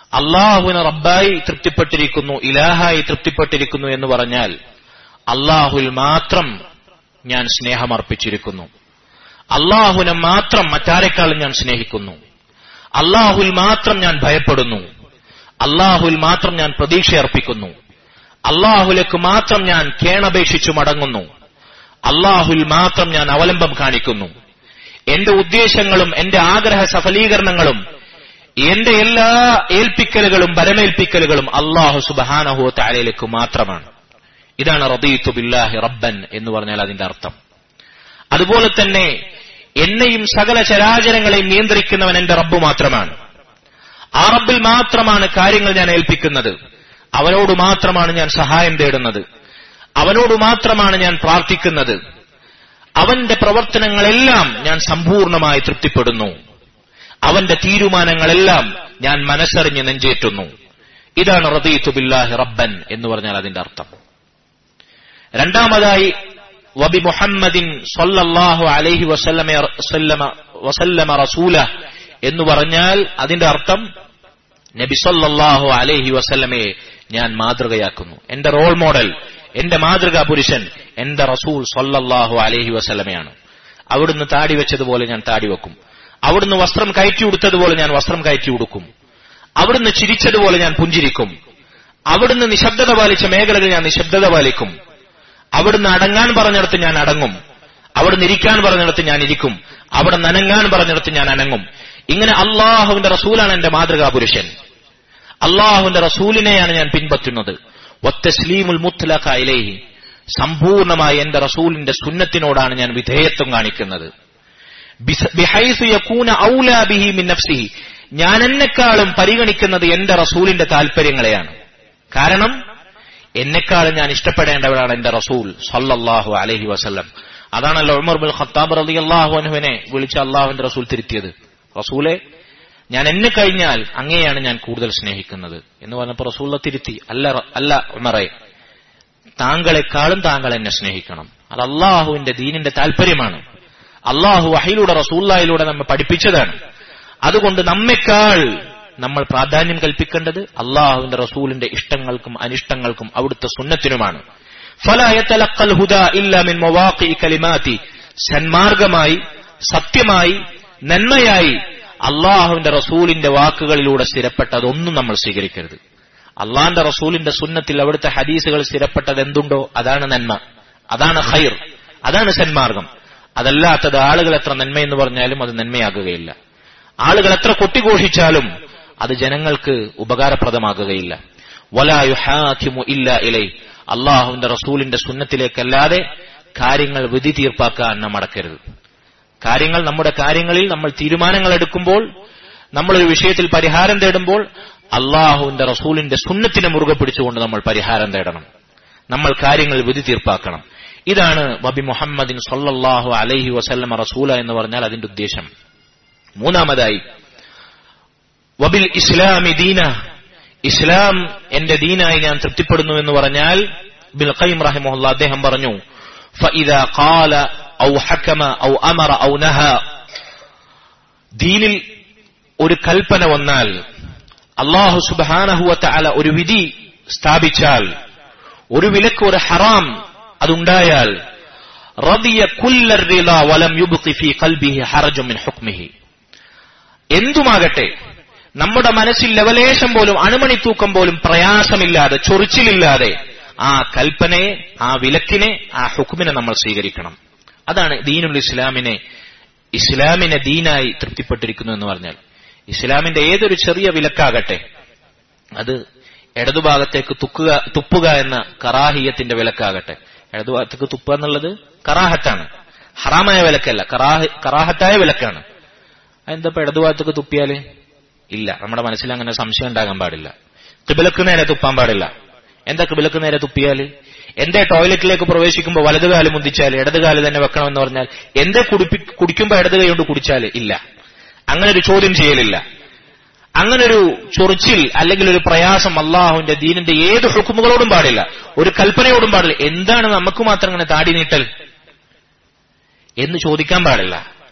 അള്ളാഹുവിന് റബ്ബായി തൃപ്തിപ്പെട്ടിരിക്കുന്നു ഇലാഹായി തൃപ്തിപ്പെട്ടിരിക്കുന്നു എന്ന് പറഞ്ഞാൽ അള്ളാഹുൽ മാത്രം ഞാൻ സ്നേഹമർപ്പിച്ചിരിക്കുന്നു അള്ളാഹുവിനെ മാത്രം മറ്റാരെക്കാളും ഞാൻ സ്നേഹിക്കുന്നു അള്ളാഹുൽ മാത്രം ഞാൻ ഭയപ്പെടുന്നു അള്ളാഹുൽ മാത്രം ഞാൻ പ്രതീക്ഷയർപ്പിക്കുന്നു അള്ളാഹുലേക്ക് മാത്രം ഞാൻ കേണപേക്ഷിച്ചു മടങ്ങുന്നു അള്ളാഹുൽ മാത്രം ഞാൻ അവലംബം കാണിക്കുന്നു എന്റെ ഉദ്ദേശങ്ങളും എന്റെ ആഗ്രഹ സഫലീകരണങ്ങളും എന്റെ എല്ലാ ഏൽപ്പിക്കലുകളും ബലമേൽപ്പിക്കലുകളും അള്ളാഹു സുബഹാനഹു താലയിലേക്ക് മാത്രമാണ് ഇതാണ് റബീത്തു ബില്ലാഹി റബ്ബൻ എന്ന് പറഞ്ഞാൽ അതിന്റെ അർത്ഥം അതുപോലെ തന്നെ എന്നെയും സകല ചരാചരങ്ങളെയും നിയന്ത്രിക്കുന്നവൻ എന്റെ റബ്ബ് മാത്രമാണ് ആ റബ്ബിൽ മാത്രമാണ് കാര്യങ്ങൾ ഞാൻ ഏൽപ്പിക്കുന്നത് അവനോട് മാത്രമാണ് ഞാൻ സഹായം തേടുന്നത് അവനോട് മാത്രമാണ് ഞാൻ പ്രാർത്ഥിക്കുന്നത് അവന്റെ പ്രവർത്തനങ്ങളെല്ലാം ഞാൻ സമ്പൂർണമായി തൃപ്തിപ്പെടുന്നു അവന്റെ തീരുമാനങ്ങളെല്ലാം ഞാൻ മനസ്സറിഞ്ഞ് നെഞ്ചേറ്റുന്നു ഇതാണ് റദീത്തു ബില്ലാഹി റബ്ബൻ എന്ന് പറഞ്ഞാൽ അതിന്റെ അർത്ഥം രണ്ടാമതായി വബി മുഹമ്മദിൻ സല്ലല്ലാഹു അലൈഹി വസല്ലമ വസല്ലമ വസല്ലമ റസൂല എന്ന് പറഞ്ഞാൽ അതിന്റെ അർത്ഥം നബി സല്ലല്ലാഹു അലൈഹി വസല്ലമയെ ഞാൻ മാതൃകയാക്കുന്നു എന്റെ റോൾ മോഡൽ എന്റെ മാതൃകാ പുരുഷൻ എന്റെ റസൂൽ സല്ലല്ലാഹു അലൈഹി വസല്ലമയാണ് അവിടുന്ന് താടി വെച്ചതുപോലെ ഞാൻ താടി വെക്കും അവിടുന്ന് വസ്ത്രം കയറ്റി ഉടുത്തതുപോലെ ഞാൻ വസ്ത്രം കയറ്റി ഉടുക്കും അവിടുന്ന് ചിരിച്ചതുപോലെ ഞാൻ പുഞ്ചിരിക്കും അവിടുന്ന് നിശബ്ദത പാലിച്ച മേഖലകൾ ഞാൻ നിശബ്ദത പാലിക്കും അവിടുന്ന് അടങ്ങാൻ പറഞ്ഞിടത്ത് ഞാൻ അടങ്ങും അവിടുന്ന് ഇരിക്കാൻ പറഞ്ഞിടത്ത് ഞാൻ ഇരിക്കും അവിടെ നനങ്ങാൻ പറഞ്ഞിടത്ത് ഞാൻ അനങ്ങും ഇങ്ങനെ അള്ളാഹുവിന്റെ റസൂലാണ് എന്റെ മാതൃകാ പുരുഷൻ അള്ളാഹുവിന്റെ റസൂലിനെയാണ് ഞാൻ പിൻപറ്റുന്നത് ഒത്തസ്ലീമുൽ മുത്തലഖ ഇലൈഹി സമ്പൂർണമായി എന്റെ റസൂലിന്റെ സുന്നത്തിനോടാണ് ഞാൻ വിധേയത്വം കാണിക്കുന്നത് ബിഹൈസു യകൂന ഔലാ ബിഹി മിൻ നഫ്സിഹി ഞാൻ എന്നെക്കാളും പരിഗണിക്കുന്നത് എന്റെ റസൂലിന്റെ താല്പര്യങ്ങളെയാണ് കാരണം എന്നെക്കാളും ഞാൻ ഇഷ്ടപ്പെടേണ്ടവരാണ് എന്റെ റസൂൽ സല്ലല്ലാഹു അലൈഹി വസല്ലം അതാണല്ലോ ഉമർ ബിൻ ഖത്താബ് റളിയല്ലാഹു അൻഹുവിനെ വിളിച്ച അള്ളാഹുവിന്റെ റസൂൽ തിരുത്തിയത് റസൂലെ ഞാൻ എന്നെ കഴിഞ്ഞാൽ അങ്ങനെയാണ് ഞാൻ കൂടുതൽ സ്നേഹിക്കുന്നത് എന്ന് പറഞ്ഞപ്പോൾ റസൂല തിരുത്തി അല്ല അല്ല ഉമറെ താങ്കളെക്കാളും താങ്കൾ എന്നെ സ്നേഹിക്കണം അത് അള്ളാഹുവിന്റെ ദീനിന്റെ താല്പര്യമാണ് അള്ളാഹു വഹയിലൂടെ റസൂല്ലായിലൂടെ നമ്മെ പഠിപ്പിച്ചതാണ് അതുകൊണ്ട് നമ്മെക്കാൾ നമ്മൾ പ്രാധാന്യം കൽപ്പിക്കേണ്ടത് അള്ളാഹുവിന്റെ റസൂലിന്റെ ഇഷ്ടങ്ങൾക്കും അനിഷ്ടങ്ങൾക്കും അവിടുത്തെ സുന്നത്തിനുമാണ് സന്മാർഗമായി സത്യമായി നന്മയായി അള്ളാഹുവിന്റെ റസൂലിന്റെ വാക്കുകളിലൂടെ സ്ഥിരപ്പെട്ടതൊന്നും നമ്മൾ സ്വീകരിക്കരുത് അള്ളാന്റെ റസൂലിന്റെ സുന്നത്തിൽ അവിടുത്തെ ഹദീസുകൾ സ്ഥിരപ്പെട്ടത് എന്തുണ്ടോ അതാണ് നന്മ അതാണ് ഹൈർ അതാണ് സന്മാർഗം അതല്ലാത്തത് ആളുകൾ എത്ര നന്മയെന്ന് പറഞ്ഞാലും അത് നന്മയാകുകയില്ല ആളുകൾ എത്ര കൊട്ടിഘോഷിച്ചാലും അത് ജനങ്ങൾക്ക് ഉപകാരപ്രദമാകുകയില്ല വലായുഹാഖിമു ഇല്ല ഇലൈ അള്ളാഹുവിന്റെ റസൂലിന്റെ സുന്നത്തിലേക്കല്ലാതെ കാര്യങ്ങൾ വിധി തീർപ്പാക്കാൻ നാം മടക്കരുത് കാര്യങ്ങൾ നമ്മുടെ കാര്യങ്ങളിൽ നമ്മൾ തീരുമാനങ്ങൾ എടുക്കുമ്പോൾ നമ്മളൊരു വിഷയത്തിൽ പരിഹാരം തേടുമ്പോൾ അള്ളാഹുവിന്റെ റസൂലിന്റെ സുന്നത്തിനെ മുറുകെ പിടിച്ചുകൊണ്ട് നമ്മൾ പരിഹാരം തേടണം നമ്മൾ കാര്യങ്ങൾ വിധി തീർപ്പാക്കണം ഇതാണ് വബി മുഹമ്മദിൻ സൊല്ലാഹു അലൈഹി വസല്ലമ റസൂല എന്ന് പറഞ്ഞാൽ അതിന്റെ ഉദ്ദേശം മൂന്നാമതായി വബിൽ ഇസ്ലാമി ദീന ഇസ്ലാം എന്റെ ദീനായി ഞാൻ തൃപ്തിപ്പെടുന്നു എന്ന് പറഞ്ഞാൽ ബിൽ ഖൈം റഹിമുല്ല അദ്ദേഹം പറഞ്ഞു فإذا قال أو حكم أو أمر أو نهى ദീനിൽ ഒരു കൽപ്പന വന്നാൽ അള്ളാഹു സുബാനഹുവത്ത അല ഒരു വിധി സ്ഥാപിച്ചാൽ ഒരു വിലക്ക് ഒരു ഹറാം അതുണ്ടായാൽ റദിയ കുല്ലർ വലം യുബ്ഖി ഫീ ഖൽബിഹി ഹറജും മിൻ ഹുക്മിഹി എന്തുമാകട്ടെ നമ്മുടെ മനസ്സിൽ ലവലേശം പോലും അണുമണിത്തൂക്കം പോലും പ്രയാസമില്ലാതെ ചൊറിച്ചിലില്ലാതെ ആ കൽപ്പനയെ ആ വിലക്കിനെ ആ ഹുക്കുമിനെ നമ്മൾ സ്വീകരിക്കണം അതാണ് ദീനുൽ ഇസ്ലാമിനെ ഇസ്ലാമിനെ ദീനായി തൃപ്തിപ്പെട്ടിരിക്കുന്നു എന്ന് പറഞ്ഞാൽ ഇസ്ലാമിന്റെ ഏതൊരു ചെറിയ വിലക്കാകട്ടെ അത് ഇടതുഭാഗത്തേക്ക് തുക്കുക തുപ്പുക എന്ന കറാഹിയത്തിന്റെ വിലക്കാകട്ടെ ഇടതുഭാഗത്തേക്ക് തുപ്പുക എന്നുള്ളത് കറാഹത്താണ് ഹറാമായ വിലക്കല്ല കറാഹ കറാഹത്തായ വിലക്കാണ് അതെന്താ ഇപ്പൊ ഇടതുഭാഗത്തേക്ക് തുപ്പിയാല് ഇല്ല നമ്മുടെ മനസ്സിൽ അങ്ങനെ സംശയം ഉണ്ടാകാൻ പാടില്ല കിബിലക്ക് നേരെ തുപ്പാൻ പാടില്ല എന്താ കിബിലക്ക് നേരെ തുപ്പിയാല് എന്തേ ടോയ്ലറ്റിലേക്ക് പ്രവേശിക്കുമ്പോൾ വലതുകാലം മുന്തിച്ചാൽ ഇടതുകാലം തന്നെ വെക്കണമെന്ന് പറഞ്ഞാൽ എന്തേ കുടിപ്പി കുടിക്കുമ്പോൾ ഇടത് കൈ കൊണ്ട് കുടിച്ചാല് ഇല്ല അങ്ങനെ ഒരു ചോദ്യം ചെയ്യലില്ല അങ്ങനൊരു ചൊറിച്ചിൽ അല്ലെങ്കിൽ ഒരു പ്രയാസം അള്ളാഹുവിന്റെ ദീനിന്റെ ഏത് ഹുക്കുമുകളോടും പാടില്ല ഒരു കൽപ്പനയോടും പാടില്ല എന്താണ് നമുക്ക് മാത്രം അങ്ങനെ താടി നീട്ടൽ എന്ന് ചോദിക്കാൻ പാടില്ല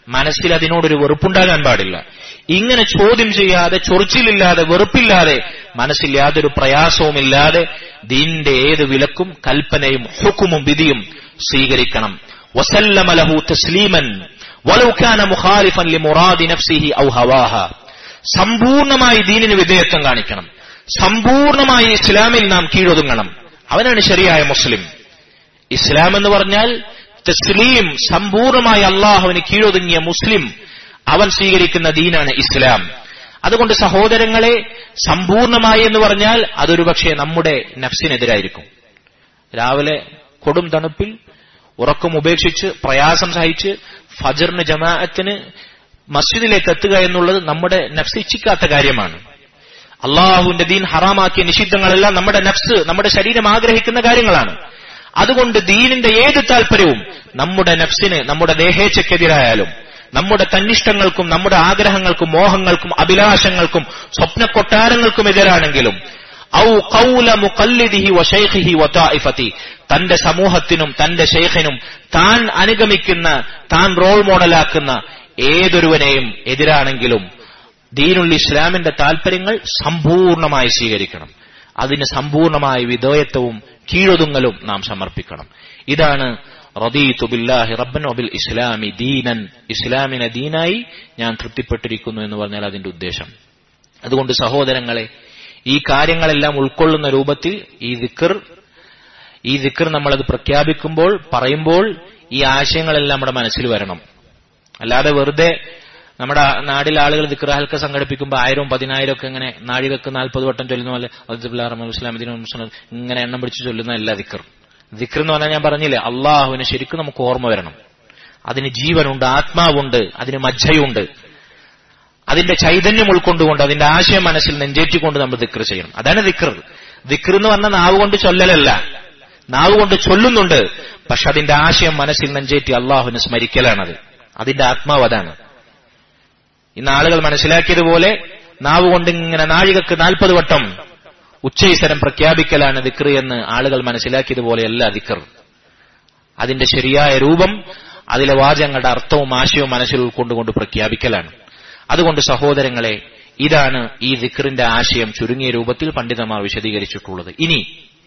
മനസ്സിൽ അതിനോടൊരു വെറുപ്പുണ്ടാകാൻ പാടില്ല ഇങ്ങനെ ചോദ്യം ചെയ്യാതെ ചൊറിച്ചിലില്ലാതെ വെറുപ്പില്ലാതെ മനസ്സിൽ യാതൊരു പ്രയാസവുമില്ലാതെ ദീനിന്റെ ഏത് വിലക്കും കൽപ്പനയും ഹുക്കുമും വിധിയും സ്വീകരിക്കണം വസല്ലമലഹു തസ്ലീമൻ വലൗക്കാന മുഖാലിഫൻ ലി മുറാദി നഫ്സിഹി ഔ ഹവാഹ സമ്പൂർണമായി ദീനിന് വിധേയത്വം കാണിക്കണം സമ്പൂർണമായി ഇസ്ലാമിൽ നാം കീഴൊതുങ്ങണം അവനാണ് ശരിയായ മുസ്ലിം ഇസ്ലാം എന്ന് പറഞ്ഞാൽ തസ്ലീം സമ്പൂർണമായി അള്ളാഹുവിന് കീഴൊതുങ്ങിയ മുസ്ലിം അവൻ സ്വീകരിക്കുന്ന ദീനാണ് ഇസ്ലാം അതുകൊണ്ട് സഹോദരങ്ങളെ സമ്പൂർണമായി എന്ന് പറഞ്ഞാൽ അതൊരു പക്ഷേ നമ്മുടെ നഫ്സിനെതിരായിരിക്കും രാവിലെ കൊടും തണുപ്പിൽ ഉറക്കം ഉപേക്ഷിച്ച് പ്രയാസം സഹിച്ച് ഫജറിന് ജമാഅത്തിന് മസ്ജിദിലേക്ക് എത്തുക എന്നുള്ളത് നമ്മുടെ നഫ്സ് ഇച്ഛിക്കാത്ത കാര്യമാണ് അള്ളാഹുവിന്റെ ദീൻ ഹറാമാക്കിയ നിഷിദ്ധങ്ങളെല്ലാം നമ്മുടെ നഫ്സ് നമ്മുടെ ശരീരം ആഗ്രഹിക്കുന്ന കാര്യങ്ങളാണ് അതുകൊണ്ട് ദീനിന്റെ ഏത് താല്പര്യവും നമ്മുടെ നഫ്സിന് നമ്മുടെ ദേഹേച്ഛക്കെതിരായാലും നമ്മുടെ തന്നിഷ്ടങ്ങൾക്കും നമ്മുടെ ആഗ്രഹങ്ങൾക്കും മോഹങ്ങൾക്കും അഭിലാഷങ്ങൾക്കും സ്വപ്നക്കൊട്ടാരങ്ങൾക്കും എതിരാണെങ്കിലും ഔ കൗല മുഖല്ലിദിഹി വശൈഖിഹി വതാഇഫതി തന്റെ സമൂഹത്തിനും തന്റെ ഷെയ്ഖിനും താൻ അനുഗമിക്കുന്ന താൻ റോൾ മോഡലാക്കുന്ന ഏതൊരുവനെയും എതിരാണെങ്കിലും ദീനുൽ ഇസ്ലാമിന്റെ താല്പര്യങ്ങൾ സമ്പൂർണമായി സ്വീകരിക്കണം അതിന് സമ്പൂർണമായ വിധേയത്വവും കീഴൊതുങ്ങലും നാം സമർപ്പിക്കണം ഇതാണ് റദീതു ബില്ലാഹി റബ്ബൻ ഒബിൽ ഇസ്ലാമി ദീനൻ ഇസ്ലാമിനെ ദീനായി ഞാൻ തൃപ്തിപ്പെട്ടിരിക്കുന്നു എന്ന് പറഞ്ഞാൽ അതിന്റെ ഉദ്ദേശം അതുകൊണ്ട് സഹോദരങ്ങളെ ഈ കാര്യങ്ങളെല്ലാം ഉൾക്കൊള്ളുന്ന രൂപത്തിൽ ഈ ദിക്കർ ഈ ദിക്കർ നമ്മളത് പ്രഖ്യാപിക്കുമ്പോൾ പറയുമ്പോൾ ഈ ആശയങ്ങളെല്ലാം നമ്മുടെ മനസ്സിൽ വരണം അല്ലാതെ വെറുതെ നമ്മുടെ നാട്ടിലെ ആളുകൾ ദിക്റാഹൽക്ക സംഘടിപ്പിക്കുമ്പോൾ ആയിരവും പതിനായിരം ഒക്കെ ഇങ്ങനെ നാഴികക്ക് നാൽപ്പത് വട്ടം ചൊല്ലുന്ന പോലെ ഇസ്ലാമിദിനും ഇങ്ങനെ എണ്ണം പിടിച്ച് ചൊല്ലുന്ന അല്ല ദിക്കർ ദിക്കർ എന്ന് പറഞ്ഞാൽ ഞാൻ പറഞ്ഞില്ലേ അള്ളാഹുവിന് ശരിക്കും നമുക്ക് ഓർമ്മ വരണം അതിന് ജീവനുണ്ട് ആത്മാവുണ്ട് അതിന് മജ്ജയുണ്ട് അതിന്റെ ചൈതന്യം ഉൾക്കൊണ്ടുകൊണ്ട് അതിന്റെ ആശയം മനസ്സിൽ നെഞ്ചേറ്റിക്കൊണ്ട് നമ്മൾ ദിക്ർ ചെയ്യണം അതാണ് ദിക്ർ ദിക്ർ എന്ന് പറഞ്ഞാൽ നാവ് കൊണ്ട് ചൊല്ലലല്ല നാവ് കൊണ്ട് ചൊല്ലുന്നുണ്ട് പക്ഷെ അതിന്റെ ആശയം മനസ്സിൽ നെഞ്ചേറ്റി അള്ളാഹുവിനെ സ്മരിക്കലാണത് അതിന്റെ ആത്മാവ് അതാണ് ഇന്ന് ആളുകൾ മനസ്സിലാക്കിയതുപോലെ നാവ് കൊണ്ട് ഇങ്ങനെ നാഴികക്ക് നാൽപ്പത് വട്ടം ഉച്ചൈസരം പ്രഖ്യാപിക്കലാണ് ദിക്ർ എന്ന് ആളുകൾ മനസ്സിലാക്കിയതുപോലെയല്ല ദിക്ർ അതിന്റെ ശരിയായ രൂപം അതിലെ വാചകങ്ങളുടെ അർത്ഥവും ആശയവും മനസ്സിൽ ഉൾക്കൊണ്ടുകൊണ്ട് പ്രഖ്യാപിക്കലാണ് അതുകൊണ്ട് സഹോദരങ്ങളെ ഇതാണ് ഈ ദിക്റിന്റെ ആശയം ചുരുങ്ങിയ രൂപത്തിൽ പണ്ഡിതന്മാർ വിശദീകരിച്ചിട്ടുള്ളത് ഇനി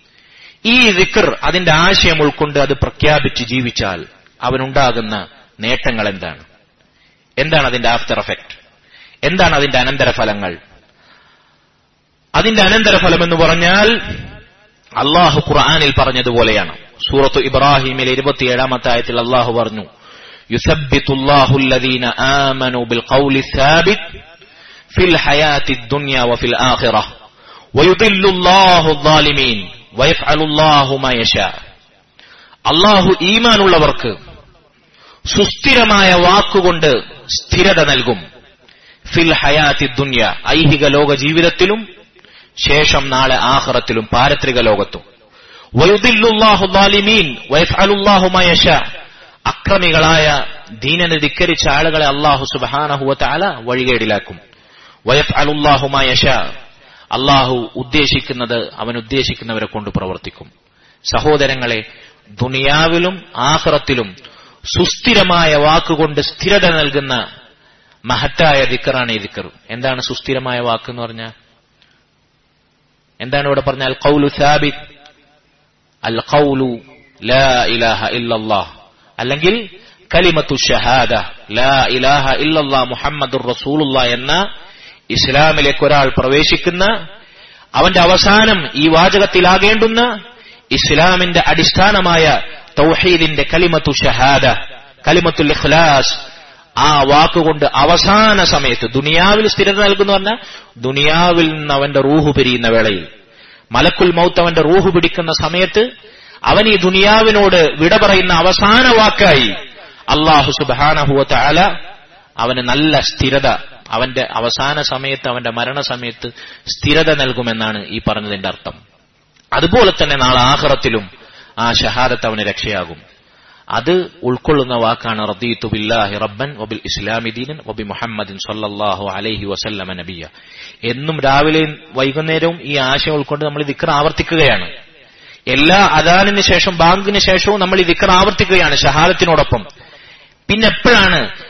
ഈ ദിക്ർ അതിന്റെ ആശയം ഉൾക്കൊണ്ട് അത് പ്രഖ്യാപിച്ച് ജീവിച്ചാൽ അവനുണ്ടാകുന്ന നേട്ടങ്ങൾ എന്താണ് എന്താണ് അതിന്റെ ആഫ്റ്റർ എഫക്ട് എന്താണ് അതിന്റെ അനന്തരഫലങ്ങൾ അതിന്റെ അനന്തരഫലം എന്ന് പറഞ്ഞാൽ അള്ളാഹു ഖുർആാനിൽ പറഞ്ഞതുപോലെയാണ് സൂറത്ത് ഇബ്രാഹിമിലെ ഇരുപത്തിയേഴാമത്തെ ആയത്തിൽ അള്ളാഹു പറഞ്ഞു يثبت الله الذين آمنوا بالقول الثابت في الحياة الدنيا وفي الآخرة ويضل الله الظالمين ويفعل الله ما يشاء അള്ളാഹു ഈമാനുള്ളവർക്ക് സുസ്ഥിരമായ വാക്കുകൊണ്ട് സ്ഥിരത നൽകും ഫിൽ ഹയാത്തി ദുന്യ ഐഹിക ലോക ജീവിതത്തിലും ശേഷം നാളെ ആഹ്റത്തിലും പാരത്രിക ലോകത്തും വയുദില്ലുല്ലാഹു ദാലിമീൻ വയഫ്അലുല്ലാഹു മാ യശാ അക്രമികളായ ദീനനെ ധിക്കരിച്ച ആളുകളെ അള്ളാഹു സുബാനഹുവല വഴികേടിലാക്കും വയഫ് അലുല്ലാഹുമായ അള്ളാഹു ഉദ്ദേശിക്കുന്നത് അവൻ ഉദ്ദേശിക്കുന്നവരെ കൊണ്ട് പ്രവർത്തിക്കും സഹോദരങ്ങളെ ദുനിയാവിലും ആഹ്റത്തിലും സുസ്ഥിരമായ വാക്കുകൊണ്ട് സ്ഥിരത നൽകുന്ന മഹത്തായ ദിക്കറാണ് ഈ ദിക്കർ എന്താണ് സുസ്ഥിരമായ വാക്ക് എന്ന് പറഞ്ഞാൽ എന്താണ് ഇവിടെ പറഞ്ഞാൽ കൗലു സാബിത് അൽ കൗലു ലാ ഇലാഹ ഇല്ലല്ലാഹ് അല്ലെങ്കിൽ കലിമത്തു ഷഹാദ ലാ ഇലാഹ ഇല്ലല്ലാ മുഹമ്മദുർ റസൂലുള്ള എന്ന ഇസ്ലാമിലേക്ക് ഒരാൾ പ്രവേശിക്കുന്ന അവന്റെ അവസാനം ഈ വാചകത്തിലാകേണ്ടുന്ന ഇസ്ലാമിന്റെ അടിസ്ഥാനമായ തൗഹീദിന്റെ കലിമത്തു ഷഹാദ കലിമത്തുൽ ഇഖ്ലാസ് ആ വാക്കുകൊണ്ട് അവസാന സമയത്ത് ദുനിയാവിൽ സ്ഥിരത നൽകുന്നു പറഞ്ഞാൽ ദുനിയാവിൽ നിന്ന് അവന്റെ റൂഹു പിരിയുന്ന വേളയിൽ മലക്കുൽ മൗത്ത് അവന്റെ റൂഹു പിടിക്കുന്ന സമയത്ത് അവൻ ഈ ദുനിയാവിനോട് വിട പറയുന്ന അവസാന വാക്കായി അള്ളാഹു സുബാനഹുവ ആല അവന് നല്ല സ്ഥിരത അവന്റെ അവസാന സമയത്ത് അവന്റെ മരണസമയത്ത് സ്ഥിരത നൽകുമെന്നാണ് ഈ പറഞ്ഞതിന്റെ അർത്ഥം അതുപോലെ തന്നെ നാളെ ആഹ്റത്തിലും ആ ഷഹാദത്ത് അവന് രക്ഷയാകും അത് ഉൾക്കൊള്ളുന്ന വാക്കാണ് റദീത്തു ബില്ലാഹി റബ്ബൻ വബിൽ ഇസ്ലാമി ദീനൻ വബി മുഹമ്മദിൻ സല്ലല്ലാഹു അലൈഹി വസല്ലമ നബിയ എന്നും രാവിലെയും വൈകുന്നേരവും ഈ ആശയം ഉൾക്കൊണ്ട് നമ്മൾ ദിക്ർ ആവർത്തിക്കുകയാണ് എല്ലാ അദാനിന് ശേഷം ബാങ്കിന് ശേഷവും നമ്മൾ ഈ ദിക്ർ ആവർത്തിക്കുകയാണ് ഷഹാദത്തിനോടൊപ്പം പിന്നെ എപ്പോഴാണ്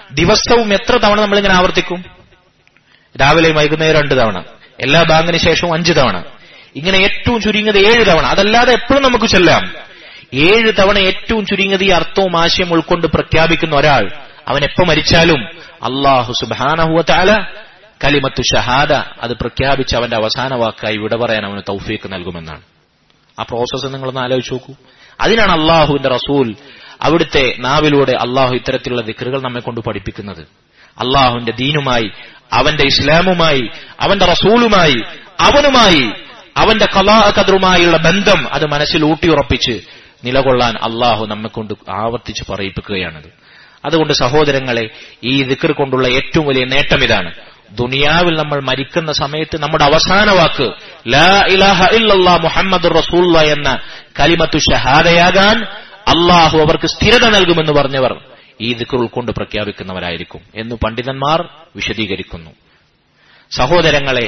ദിവസവും എത്ര തവണ നമ്മളിങ്ങനെ ആവർത്തിക്കും രാവിലെ വൈകുന്നേരം രണ്ട് തവണ എല്ലാ ബാങ്കിന് ശേഷവും അഞ്ച് തവണ ഇങ്ങനെ ഏറ്റവും ചുരുങ്ങിയത് ഏഴ് തവണ അതല്ലാതെ എപ്പോഴും നമുക്ക് ചെല്ലാം ഏഴ് തവണ ഏറ്റവും ചുരുങ്ങിയത് ഈ അർത്ഥവും ആശയം ഉൾക്കൊണ്ട് പ്രഖ്യാപിക്കുന്ന ഒരാൾ അവൻ എപ്പോ മരിച്ചാലും അള്ളാഹു സുബാനഹുവല കലിമത്തു ഷഹാദ അത് പ്രഖ്യാപിച്ച് അവന്റെ അവസാന വാക്കായി വിട പറയാൻ അവന് തൗഫീക്ക് നൽകുമെന്നാണ് ആ പ്രോസസ്സ് നിങ്ങളൊന്ന് ആലോചിച്ച് നോക്കൂ അതിനാണ് അള്ളാഹുവിന്റെ റസൂൽ അവിടുത്തെ നാവിലൂടെ അള്ളാഹു ഇത്തരത്തിലുള്ള ദിക്കറുകൾ നമ്മെ കൊണ്ട് പഠിപ്പിക്കുന്നത് അള്ളാഹുവിന്റെ ദീനുമായി അവന്റെ ഇസ്ലാമുമായി അവന്റെ റസൂലുമായി അവനുമായി അവന്റെ കലാ കദറുമായുള്ള ബന്ധം അത് മനസ്സിൽ ഊട്ടിയുറപ്പിച്ച് നിലകൊള്ളാൻ അള്ളാഹു നമ്മെ കൊണ്ട് ആവർത്തിച്ച് പറയിപ്പിക്കുകയാണത് അതുകൊണ്ട് സഹോദരങ്ങളെ ഈ ദിക്കർ കൊണ്ടുള്ള ഏറ്റവും വലിയ നേട്ടം ഇതാണ് ദുനിയാവിൽ നമ്മൾ മരിക്കുന്ന സമയത്ത് നമ്മുടെ അവസാന വാക്ക് ലാ ഇലാഹ ഇല്ലല്ലാ മുഹമ്മദ് റസൂല്ല എന്ന കലിമത്തു ഷഹാദയാകാൻ അള്ളാഹു അവർക്ക് സ്ഥിരത നൽകുമെന്ന് പറഞ്ഞവർ ഈ ദിക്കർ ഉൾക്കൊണ്ട് പ്രഖ്യാപിക്കുന്നവരായിരിക്കും എന്ന് പണ്ഡിതന്മാർ വിശദീകരിക്കുന്നു സഹോദരങ്ങളെ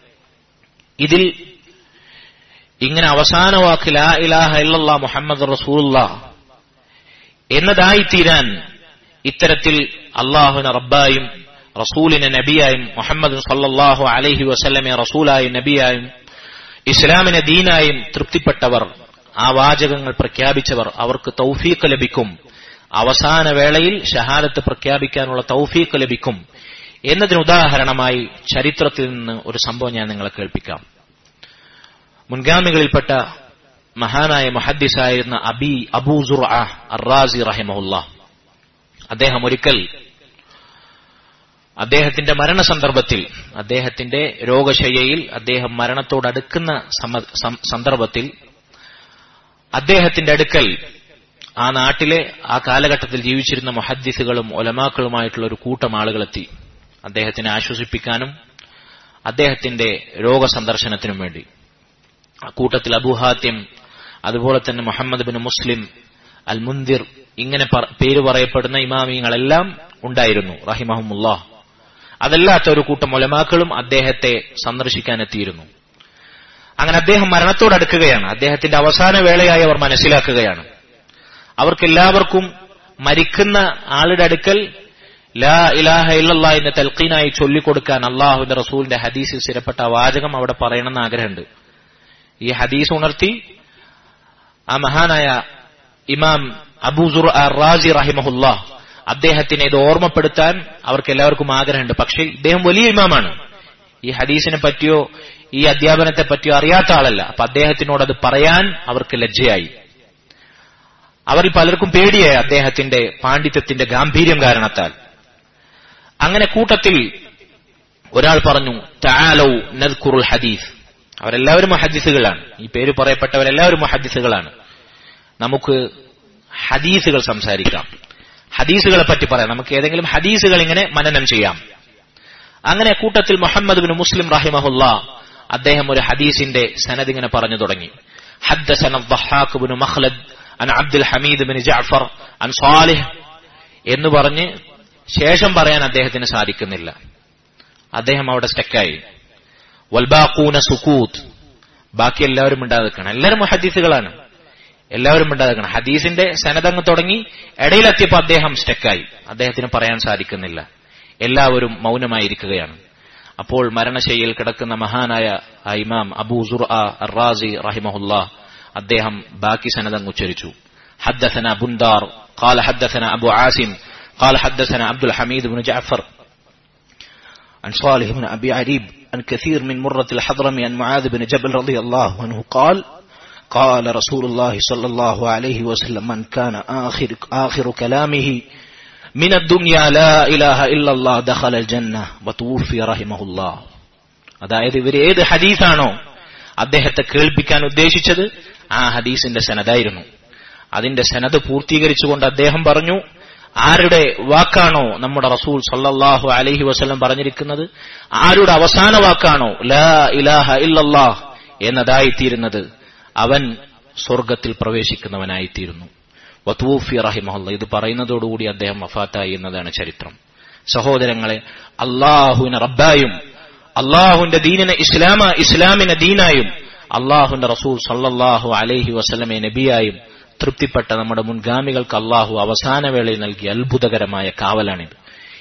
ഇതിൽ ഇങ്ങനെ അവസാന വാക്ക് ലാ ഇലാഹ ഇല്ലല്ലാ മുഹമ്മദ് റസൂല്ല എന്നതായിത്തീരാൻ ഇത്തരത്തിൽ അള്ളാഹുവിനെ റബ്ബായും റസൂലിനെ നബിയായും മുഹമ്മദ് സല്ലാഹു അലഹി വസല്ലമെ റസൂലായും നബിയായും ഇസ്ലാമിനെ ദീനായും തൃപ്തിപ്പെട്ടവർ ആ വാചകങ്ങൾ പ്രഖ്യാപിച്ചവർ അവർക്ക് തൗഫീഖ് ലഭിക്കും അവസാന വേളയിൽ ഷഹാദത്ത് പ്രഖ്യാപിക്കാനുള്ള തൗഫീഖ് ലഭിക്കും എന്നതിന് ഉദാഹരണമായി ചരിത്രത്തിൽ നിന്ന് ഒരു സംഭവം ഞാൻ നിങ്ങളെ കേൾപ്പിക്കാം മുൻഗാമികളിൽപ്പെട്ട മഹാനായ മുഹദ്ദിസായിരുന്ന അബി അബൂസുർ അറാസി റഹിമഹുല്ല അദ്ദേഹം ഒരിക്കൽ അദ്ദേഹത്തിന്റെ മരണസന്ദർഭത്തിൽ അദ്ദേഹത്തിന്റെ രോഗശയ്യയിൽ അദ്ദേഹം മരണത്തോടടുക്കുന്ന സന്ദർഭത്തിൽ അദ്ദേഹത്തിന്റെ അടുക്കൽ ആ നാട്ടിലെ ആ കാലഘട്ടത്തിൽ ജീവിച്ചിരുന്ന മുഹദ്ദിസുകളും ഒലമാക്കളുമായിട്ടുള്ള ഒരു കൂട്ടം ആളുകളെത്തി അദ്ദേഹത്തിനെ ആശ്വസിപ്പിക്കാനും അദ്ദേഹത്തിന്റെ രോഗസന്ദർശനത്തിനും വേണ്ടി ആ കൂട്ടത്തിൽ അബുഹാത്യം അതുപോലെ തന്നെ മുഹമ്മദ് ബിൻ മുസ്ലിം അൽ മുന്തിർ ഇങ്ങനെ പേര് പറയപ്പെടുന്ന ഇമാമിങ്ങളെല്ലാം ഉണ്ടായിരുന്നു റഹിമഹമുല്ലാ അതല്ലാത്ത ഒരു കൂട്ടം ഒലമാക്കളും അദ്ദേഹത്തെ സന്ദർശിക്കാനെത്തിയിരുന്നു അങ്ങനെ അദ്ദേഹം മരണത്തോടടുക്കുകയാണ് അദ്ദേഹത്തിന്റെ അവസാന വേളയായി അവർ മനസ്സിലാക്കുകയാണ് അവർക്കെല്ലാവർക്കും മരിക്കുന്ന ആളുടെ അടുക്കൽ ലാ ഇലാഹ ഇല്ലല്ലാ എന്ന തൽക്കീനായി ചൊല്ലിക്കൊടുക്കാൻ അള്ളാഹുവിന്റെ റസൂലിന്റെ ഹദീസിൽ സ്ഥിരപ്പെട്ട വാചകം അവിടെ പറയണമെന്ന് ആഗ്രഹമുണ്ട് ഈ ഹദീസ് ഉണർത്തി ആ മഹാനായ ഇമാം അബൂസുർ റാസി റഹിമഹുല്ല അദ്ദേഹത്തിനെ ഇത് ഓർമ്മപ്പെടുത്താൻ അവർക്ക് എല്ലാവർക്കും ആഗ്രഹമുണ്ട് പക്ഷേ ഇദ്ദേഹം വലിയ ഇമാമാണ് ഈ ഹദീസിനെ പറ്റിയോ ഈ അധ്യാപനത്തെ പറ്റിയോ അറിയാത്ത ആളല്ല അപ്പൊ അദ്ദേഹത്തിനോട് അത് പറയാൻ അവർക്ക് ലജ്ജയായി അവരിൽ പലർക്കും പേടിയായി അദ്ദേഹത്തിന്റെ പാണ്ഡിത്യത്തിന്റെ ഗാംഭീര്യം കാരണത്താൽ അങ്ങനെ കൂട്ടത്തിൽ ഒരാൾ പറഞ്ഞു താലൗ നദ്കുറുൽ ഹദീസ് അവരെല്ലാവരും മുഹദ്ദിസുകളാണ് ഈ പേര് പറയപ്പെട്ടവരെല്ലാവരും മുഹദ്ദിസുകളാണ് നമുക്ക് ഹദീസുകൾ സംസാരിക്കാം ഹദീസുകളെ പറ്റി പറയാം നമുക്ക് ഏതെങ്കിലും ഹദീസുകൾ ഇങ്ങനെ മനനം ചെയ്യാം അങ്ങനെ കൂട്ടത്തിൽ മുഹമ്മദ് ബിൻ മുസ്ലിം റഹിമഹുല്ല അദ്ദേഹം ഒരു ഹദീസിന്റെ സനദ് ഇങ്ങനെ പറഞ്ഞു തുടങ്ങി حدثنا الضحاك بن مخلد عن عبد الحميد بن جعفر عن صالح എന്ന് പറഞ്ഞ് ശേഷം പറയാൻ അദ്ദേഹത്തിന് സാധിക്കുന്നില്ല അദ്ദേഹം അവിടെ സ്റ്റക്കായി വൽബാക്കൂന സുക്കൂത്ത് ബാക്കി എല്ലാവരും ഉണ്ടാകുകയാണ് എല്ലാവരും ഹദീസുകളാണ് എല്ലാവരും ഉണ്ടാകുകയാണ് ഹദീസിന്റെ സനതങ്ങ് തുടങ്ങി ഇടയിലെത്തിയപ്പോൾ അദ്ദേഹം സ്റ്റക്കായി അദ്ദേഹത്തിന് പറയാൻ സാധിക്കുന്നില്ല എല്ലാവരും മൗനമായിരിക്കുകയാണ് അപ്പോൾ മരണശൈലിയിൽ കിടക്കുന്ന മഹാനായ ആ ഇമാം അബൂ സുർ അറാസി റഹിമഹുല്ല അദ്ദേഹം ബാക്കി സനതങ്ങ് ഉച്ചരിച്ചു حدثنا بندار قال حدثنا أبو عاصم قال حدثنا عبد الحميد بن جعفر عن صالح بن أبي عريب عن كثير من مرة الحضرمي عن معاذ بن جبل رضي الله عنه قال قال رسول الله صلى الله عليه وسلم من كان آخر, آخر كلامه من الدنيا لا إله إلا الله دخل الجنة وتوفي رحمه الله അതായത് ഇവർ ഏത് ഹദീസാണോ അദ്ദേഹത്തെ കേൾപ്പിക്കാൻ ഉദ്ദേശിച്ചത് ആ ഹദീസിന്റെ സനതായിരുന്നു അതിന്റെ സനത് പൂർത്തീകരിച്ചുകൊണ്ട് അദ്ദേഹം പറഞ്ഞു ആരുടെ വാക്കാണോ നമ്മുടെ റസൂൽ സല്ലല്ലാഹു അലൈഹി വസല്ലം പറഞ്ഞിരിക്കുന്നത് ആരുടെ അവസാന വാക്കാണോ ലാ ഇലാഹ ഇല്ലല്ലാഹ് എന്നതായിത്തീരുന്നത് അവൻ സ്വർഗത്തിൽ പ്രവേശിക്കുന്നവനായിത്തീരുന്നു വത്തൂഫി റഹിമഹല്ല ഇത് പറയുന്നതോടുകൂടി അദ്ദേഹം വഫാത്തായി എന്നതാണ് ചരിത്രം സഹോദരങ്ങളെ അള്ളാഹുവിനെ റബ്ബായും അള്ളാഹുവിന്റെ ദീനിനെ ഇസ്ലാമ ഇസ്ലാമിനെ ദീനായും അള്ളാഹുവിന്റെ റസൂൽ സല്ലല്ലാഹു അലൈഹി വസല്ലമെ നബിയായും തൃപ്തിപ്പെട്ട നമ്മുടെ മുൻഗാമികൾക്ക് അള്ളാഹു അവസാന വേളയിൽ നൽകിയ അത്ഭുതകരമായ കാവലാണിത്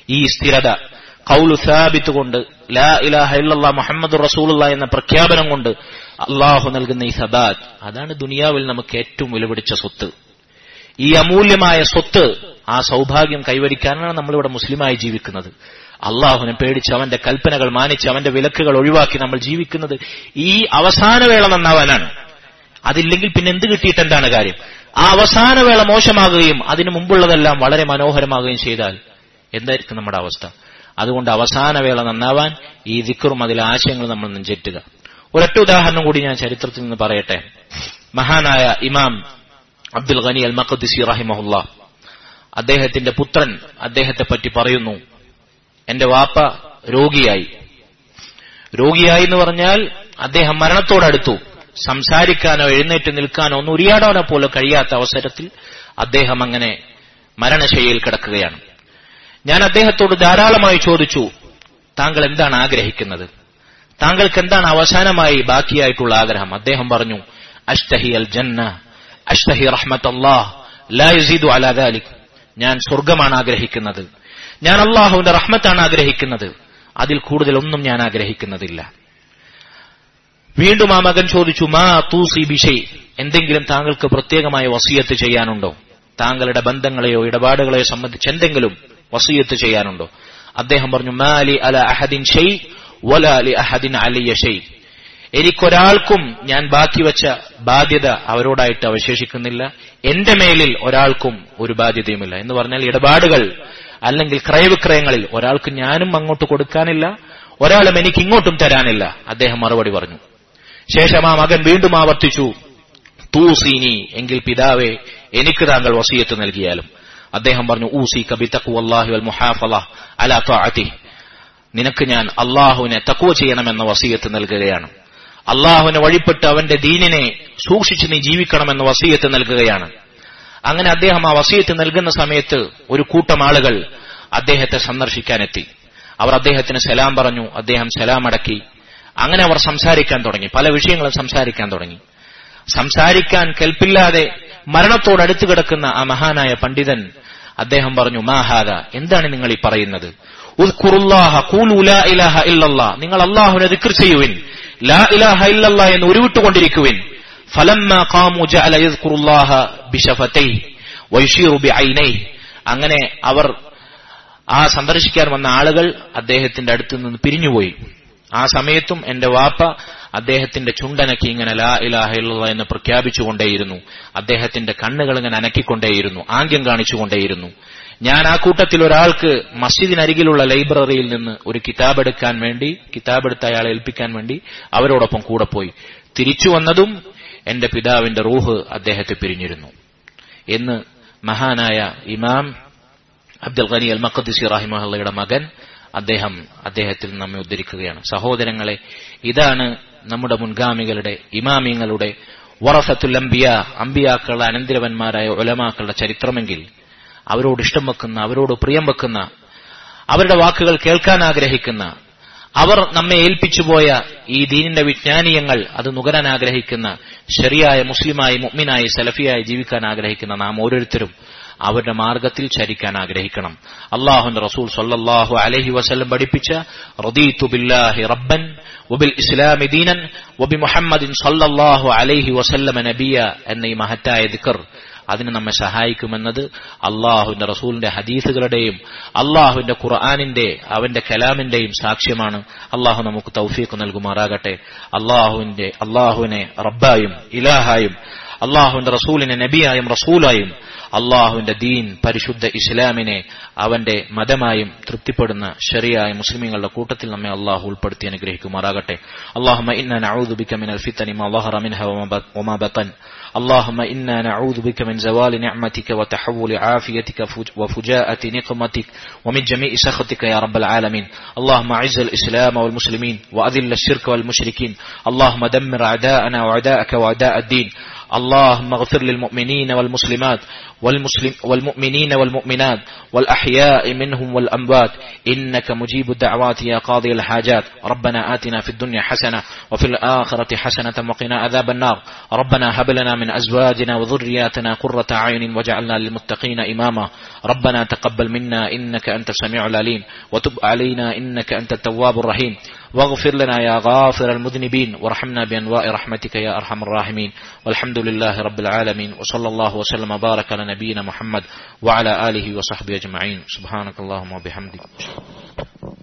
ഈ സ്ഥിരത കൗലു സാബിത്ത് കൊണ്ട് ലാ ഇലാഹ ഇല്ലല്ലാ മുഹമ്മദ് റസൂലുള്ള എന്ന പ്രഖ്യാപനം കൊണ്ട് അള്ളാഹു നൽകുന്ന ഈ സബാത്ത് അതാണ് ദുനിയാവിൽ നമുക്ക് ഏറ്റവും വിലപിടിച്ച സ്വത്ത് ഈ അമൂല്യമായ സ്വത്ത് ആ സൗഭാഗ്യം കൈവരിക്കാനാണ് നമ്മളിവിടെ മുസ്ലിമായി ജീവിക്കുന്നത് അള്ളാഹുവിനെ പേടിച്ച് അവന്റെ കൽപ്പനകൾ മാനിച്ച് അവന്റെ വിലക്കുകൾ ഒഴിവാക്കി നമ്മൾ ജീവിക്കുന്നത് ഈ അവസാന വേള നന്നാവാനാണ് അതില്ലെങ്കിൽ പിന്നെ എന്ത് കിട്ടിയിട്ട് എന്താണ് കാര്യം ആ അവസാന വേള മോശമാകുകയും അതിനു മുമ്പുള്ളതെല്ലാം വളരെ മനോഹരമാകുകയും ചെയ്താൽ എന്തായിരിക്കും നമ്മുടെ അവസ്ഥ അതുകൊണ്ട് അവസാന വേള നന്നാവാൻ ഈ ദിക്കറും അതിലെ ആശയങ്ങൾ നമ്മൾ നെഞ്ചേറ്റുക ഒരൊറ്റ ഉദാഹരണം കൂടി ഞാൻ ചരിത്രത്തിൽ നിന്ന് പറയട്ടെ മഹാനായ ഇമാം അബ്ദുൽ ഖനി അൽ മഖദ്സി റഹിമഹുല്ല അദ്ദേഹത്തിന്റെ പുത്രൻ അദ്ദേഹത്തെ പറ്റി പറയുന്നു എന്റെ വാപ്പ രോഗിയായി രോഗിയായി എന്ന് പറഞ്ഞാൽ അദ്ദേഹം മരണത്തോടടുത്തു സംസാരിക്കാനോ എഴുന്നേറ്റ് നിൽക്കാനോ ഒന്ന് ഉരിയാടാനോ പോലും കഴിയാത്ത അവസരത്തിൽ അദ്ദേഹം അങ്ങനെ മരണശൈലിയിൽ കിടക്കുകയാണ് ഞാൻ അദ്ദേഹത്തോട് ധാരാളമായി ചോദിച്ചു താങ്കൾ എന്താണ് ആഗ്രഹിക്കുന്നത് താങ്കൾക്ക് എന്താണ് അവസാനമായി ബാക്കിയായിട്ടുള്ള ആഗ്രഹം അദ്ദേഹം പറഞ്ഞു അഷ്തഹി അൽ ജന്ന അഷ്തഹി റഹ്മത്ത് അള്ളാഹ് ലായുസീദു അലാദാലിക് ഞാൻ സ്വർഗമാണ് ആഗ്രഹിക്കുന്നത് ഞാൻ അള്ളാഹുവിന്റെ റഹ്മത്താണ് ആഗ്രഹിക്കുന്നത് അതിൽ കൂടുതൽ ഒന്നും ഞാൻ ആഗ്രഹിക്കുന്നതില്ല വീണ്ടും ആ മകൻ ചോദിച്ചു മാ തൂസി ബിഷൈ എന്തെങ്കിലും താങ്കൾക്ക് പ്രത്യേകമായ വസീയത്ത് ചെയ്യാനുണ്ടോ താങ്കളുടെ ബന്ധങ്ങളെയോ ഇടപാടുകളെയോ സംബന്ധിച്ച് എന്തെങ്കിലും വസീയത്ത് ചെയ്യാനുണ്ടോ അദ്ദേഹം പറഞ്ഞു മാലി അല അഹദിൻ ഷെയ് വലാലി അഹദിൻ അലിയ ഷെയ് എനിക്കൊരാൾക്കും ഞാൻ ബാക്കി വെച്ച ബാധ്യത അവരോടായിട്ട് അവശേഷിക്കുന്നില്ല എന്റെ മേലിൽ ഒരാൾക്കും ഒരു ബാധ്യതയുമില്ല എന്ന് പറഞ്ഞാൽ ഇടപാടുകൾ അല്ലെങ്കിൽ ക്രയവിക്രയങ്ങളിൽ ഒരാൾക്ക് ഞാനും അങ്ങോട്ട് കൊടുക്കാനില്ല ഒരാളും എനിക്ക് ഇങ്ങോട്ടും തരാനില്ല അദ്ദേഹം മറുപടി പറഞ്ഞു ശേഷം ആ മകൻ വീണ്ടും ആവർത്തിച്ചു തൂസീനി എങ്കിൽ പിതാവെ എനിക്ക് താങ്കൾ വസീയത്ത് നൽകിയാലും അദ്ദേഹം പറഞ്ഞു ഊസി കബി തക്കു അള്ളാഹു അൽ മുഹാഫല അല ത്വാഅതി നിനക്ക് ഞാൻ അള്ളാഹുവിനെ തക്കുവ ചെയ്യണമെന്ന വസീയത്ത് നൽകുകയാണ് അള്ളാഹുവിനെ വഴിപ്പെട്ട് അവന്റെ ദീനിനെ സൂക്ഷിച്ച് നീ ജീവിക്കണമെന്ന വസീയത്ത് നൽകുകയാണ് അങ്ങനെ അദ്ദേഹം ആ വസീയത്ത് നൽകുന്ന സമയത്ത് ഒരു കൂട്ടം ആളുകൾ അദ്ദേഹത്തെ സന്ദർശിക്കാനെത്തി അവർ അദ്ദേഹത്തിന് സലാം പറഞ്ഞു അദ്ദേഹം സലാം അടക്കി അങ്ങനെ അവർ സംസാരിക്കാൻ തുടങ്ങി പല വിഷയങ്ങളും സംസാരിക്കാൻ തുടങ്ങി സംസാരിക്കാൻ കെൽപ്പില്ലാതെ മരണത്തോടടുത്ത് കിടക്കുന്ന ആ മഹാനായ പണ്ഡിതൻ അദ്ദേഹം പറഞ്ഞു മാഹാദ എന്താണ് നിങ്ങൾ ഈ പറയുന്നത് നിങ്ങൾ അള്ളാഹുനെ ദിക്ർ ചെയ്യുവിൻ ലാ ഇലാഹ ഇല്ലല്ലാ എന്ന് ഉരുവിട്ടുകൊണ്ടിരിക്കുവിൻ ഫലമ്മ ഖാമു ജഅല യദ്കുറുല്ലാഹ ബിശഫതൈ വയുഷീറു ബിഐനൈ അങ്ങനെ അവർ ആ സന്ദർശിക്കാൻ വന്ന ആളുകൾ അദ്ദേഹത്തിന്റെ അടുത്ത് നിന്ന് പിരിഞ്ഞുപോയി ആ സമയത്തും എന്റെ വാപ്പ അദ്ദേഹത്തിന്റെ ചുണ്ടനക്കി ഇങ്ങനെ ലാ ഇലാഹ ഇല്ല എന്ന് പ്രഖ്യാപിച്ചുകൊണ്ടേയിരുന്നു അദ്ദേഹത്തിന്റെ കണ്ണുകൾ ഇങ്ങനെ അനക്കിക്കൊണ്ടേയിരുന്നു ആംഗ്യം കാണിച്ചുകൊണ്ടേയിരുന്നു ഞാൻ ആ കൂട്ടത്തിൽ ഒരാൾക്ക് മസ്ജിദിനരികിലുള്ള ലൈബ്രറിയിൽ നിന്ന് ഒരു കിതാബ് എടുക്കാൻ വേണ്ടി കിതാബ് എടുത്ത് അയാളെ ഏൽപ്പിക്കാൻ വേണ്ടി അവരോടൊപ്പം കൂടെ പോയി തിരിച്ചു വന്നതും എന്റെ പിതാവിന്റെ റൂഹ് അദ്ദേഹത്തെ പിരിഞ്ഞിരുന്നു എന്ന് മഹാനായ ഇമാം അബ്ദുൽ ഖനി അൽ മഖദ്സി റഹിമഹള്ളയുടെ മകൻ അദ്ദേഹം അദ്ദേഹത്തിൽ നമ്മെ ഉദ്ധരിക്കുകയാണ് സഹോദരങ്ങളെ ഇതാണ് നമ്മുടെ മുൻഗാമികളുടെ ഇമാമിങ്ങളുടെ വറഫത്തുൽ അംബിയ അംബിയാക്കളുടെ അനന്തരവന്മാരായ ഉലമാക്കളുടെ ചരിത്രമെങ്കിൽ അവരോട് ഇഷ്ടം വെക്കുന്ന അവരോട് പ്രിയം വെക്കുന്ന അവരുടെ വാക്കുകൾ കേൾക്കാൻ ആഗ്രഹിക്കുന്ന അവർ നമ്മെ ഏൽപ്പിച്ചുപോയ ഈ ദീനിന്റെ വിജ്ഞാനീയങ്ങൾ അത് നുകരാൻ ആഗ്രഹിക്കുന്ന ശരിയായ മുസ്ലിമായി മുഗ്മിനായി സലഫിയായി ജീവിക്കാൻ ആഗ്രഹിക്കുന്ന നാം ഓരോരുത്തരും അവരുടെ മാർഗത്തിൽ ചരിക്കാൻ ആഗ്രഹിക്കണം അള്ളാഹുന്റെ റസൂൽ സല്ലല്ലാഹു അലൈഹി വസല്ലം പഠിപ്പിച്ച റദീതു ബില്ലാഹി റബ്ബൻ വബിൽ ഇസ്ലാമി ദീനൻ വബി മുഹമ്മദിൻ സല്ലല്ലാഹു അലൈഹി വസല്ലമ നബിയ എന്ന ഈ മഹത്തായ ദിക്കർ അതിന് നമ്മെ സഹായിക്കുമെന്നത് അള്ളാഹുവിന്റെ റസൂലിന്റെ ഹദീസുകളുടെയും അള്ളാഹുവിന്റെ ഖുർആാനിന്റെ അവന്റെ കലാമിന്റെയും സാക്ഷ്യമാണ് അള്ളാഹു നമുക്ക് തൗഫീഖ് നൽകുമാറാകട്ടെ അള്ളാഹുവിന്റെ അള്ളാഹുവിനെ റബ്ബായും ഇലാഹായും അള്ളാഹുവിന്റെ റസൂലിനെ നബിയായും റസൂലായും അള്ളാഹുവിന്റെ ദീൻ പരിശുദ്ധ ഇസ്ലാമിനെ അവന്റെ മതമായും തൃപ്തിപ്പെടുന്ന ശരിയായ മുസ്ലിമീങ്ങളുടെ കൂട്ടത്തിൽ നമ്മെ അള്ളാഹു ഉൾപ്പെടുത്തി അനുഗ്രഹിക്കുമാറാകട്ടെ അള്ളാഹുമ ഇന്ന നഊദു ബിക മിനൽ ഫിത്തനി മാ ളഹറ മിൻഹ വമാ ബതൻ اللهم إنا نعوذ بك من زوال نعمتك وتحول عافيتك وفجاءة نقمتك ومن جميع سخطك يا رب العالمين اللهم أعز الإسلام والمسلمين وأذل الشرك والمشركين اللهم دمر أعداءنا وأعداءك وأعداء الدين اللهم اغفر للمؤمنين والمسلمات والمسلم والمؤمنين والمؤمنات والأحياء منهم والأموات إنك مجيب الدعوات يا قاضي الحاجات ربنا آتنا في الدنيا حسنة وفي الآخرة حسنة وقنا عذاب النار ربنا هب لنا من أزواجنا وذرياتنا قرة عين واجعلنا للمتقين إماما ربنا تقبل منا إنك أنت السميع العليم وتب علينا إنك أنت التواب الرحيم واغفر لنا يا غافر المذنبين وارحمنا بأنواع رحمتك يا أرحم الراحمين والحمد لله رب العالمين وصلى الله وسلم وبارك على نبينا محمد وعلى آله وصحبه أجمعين سبحانك اللهم وبحمدك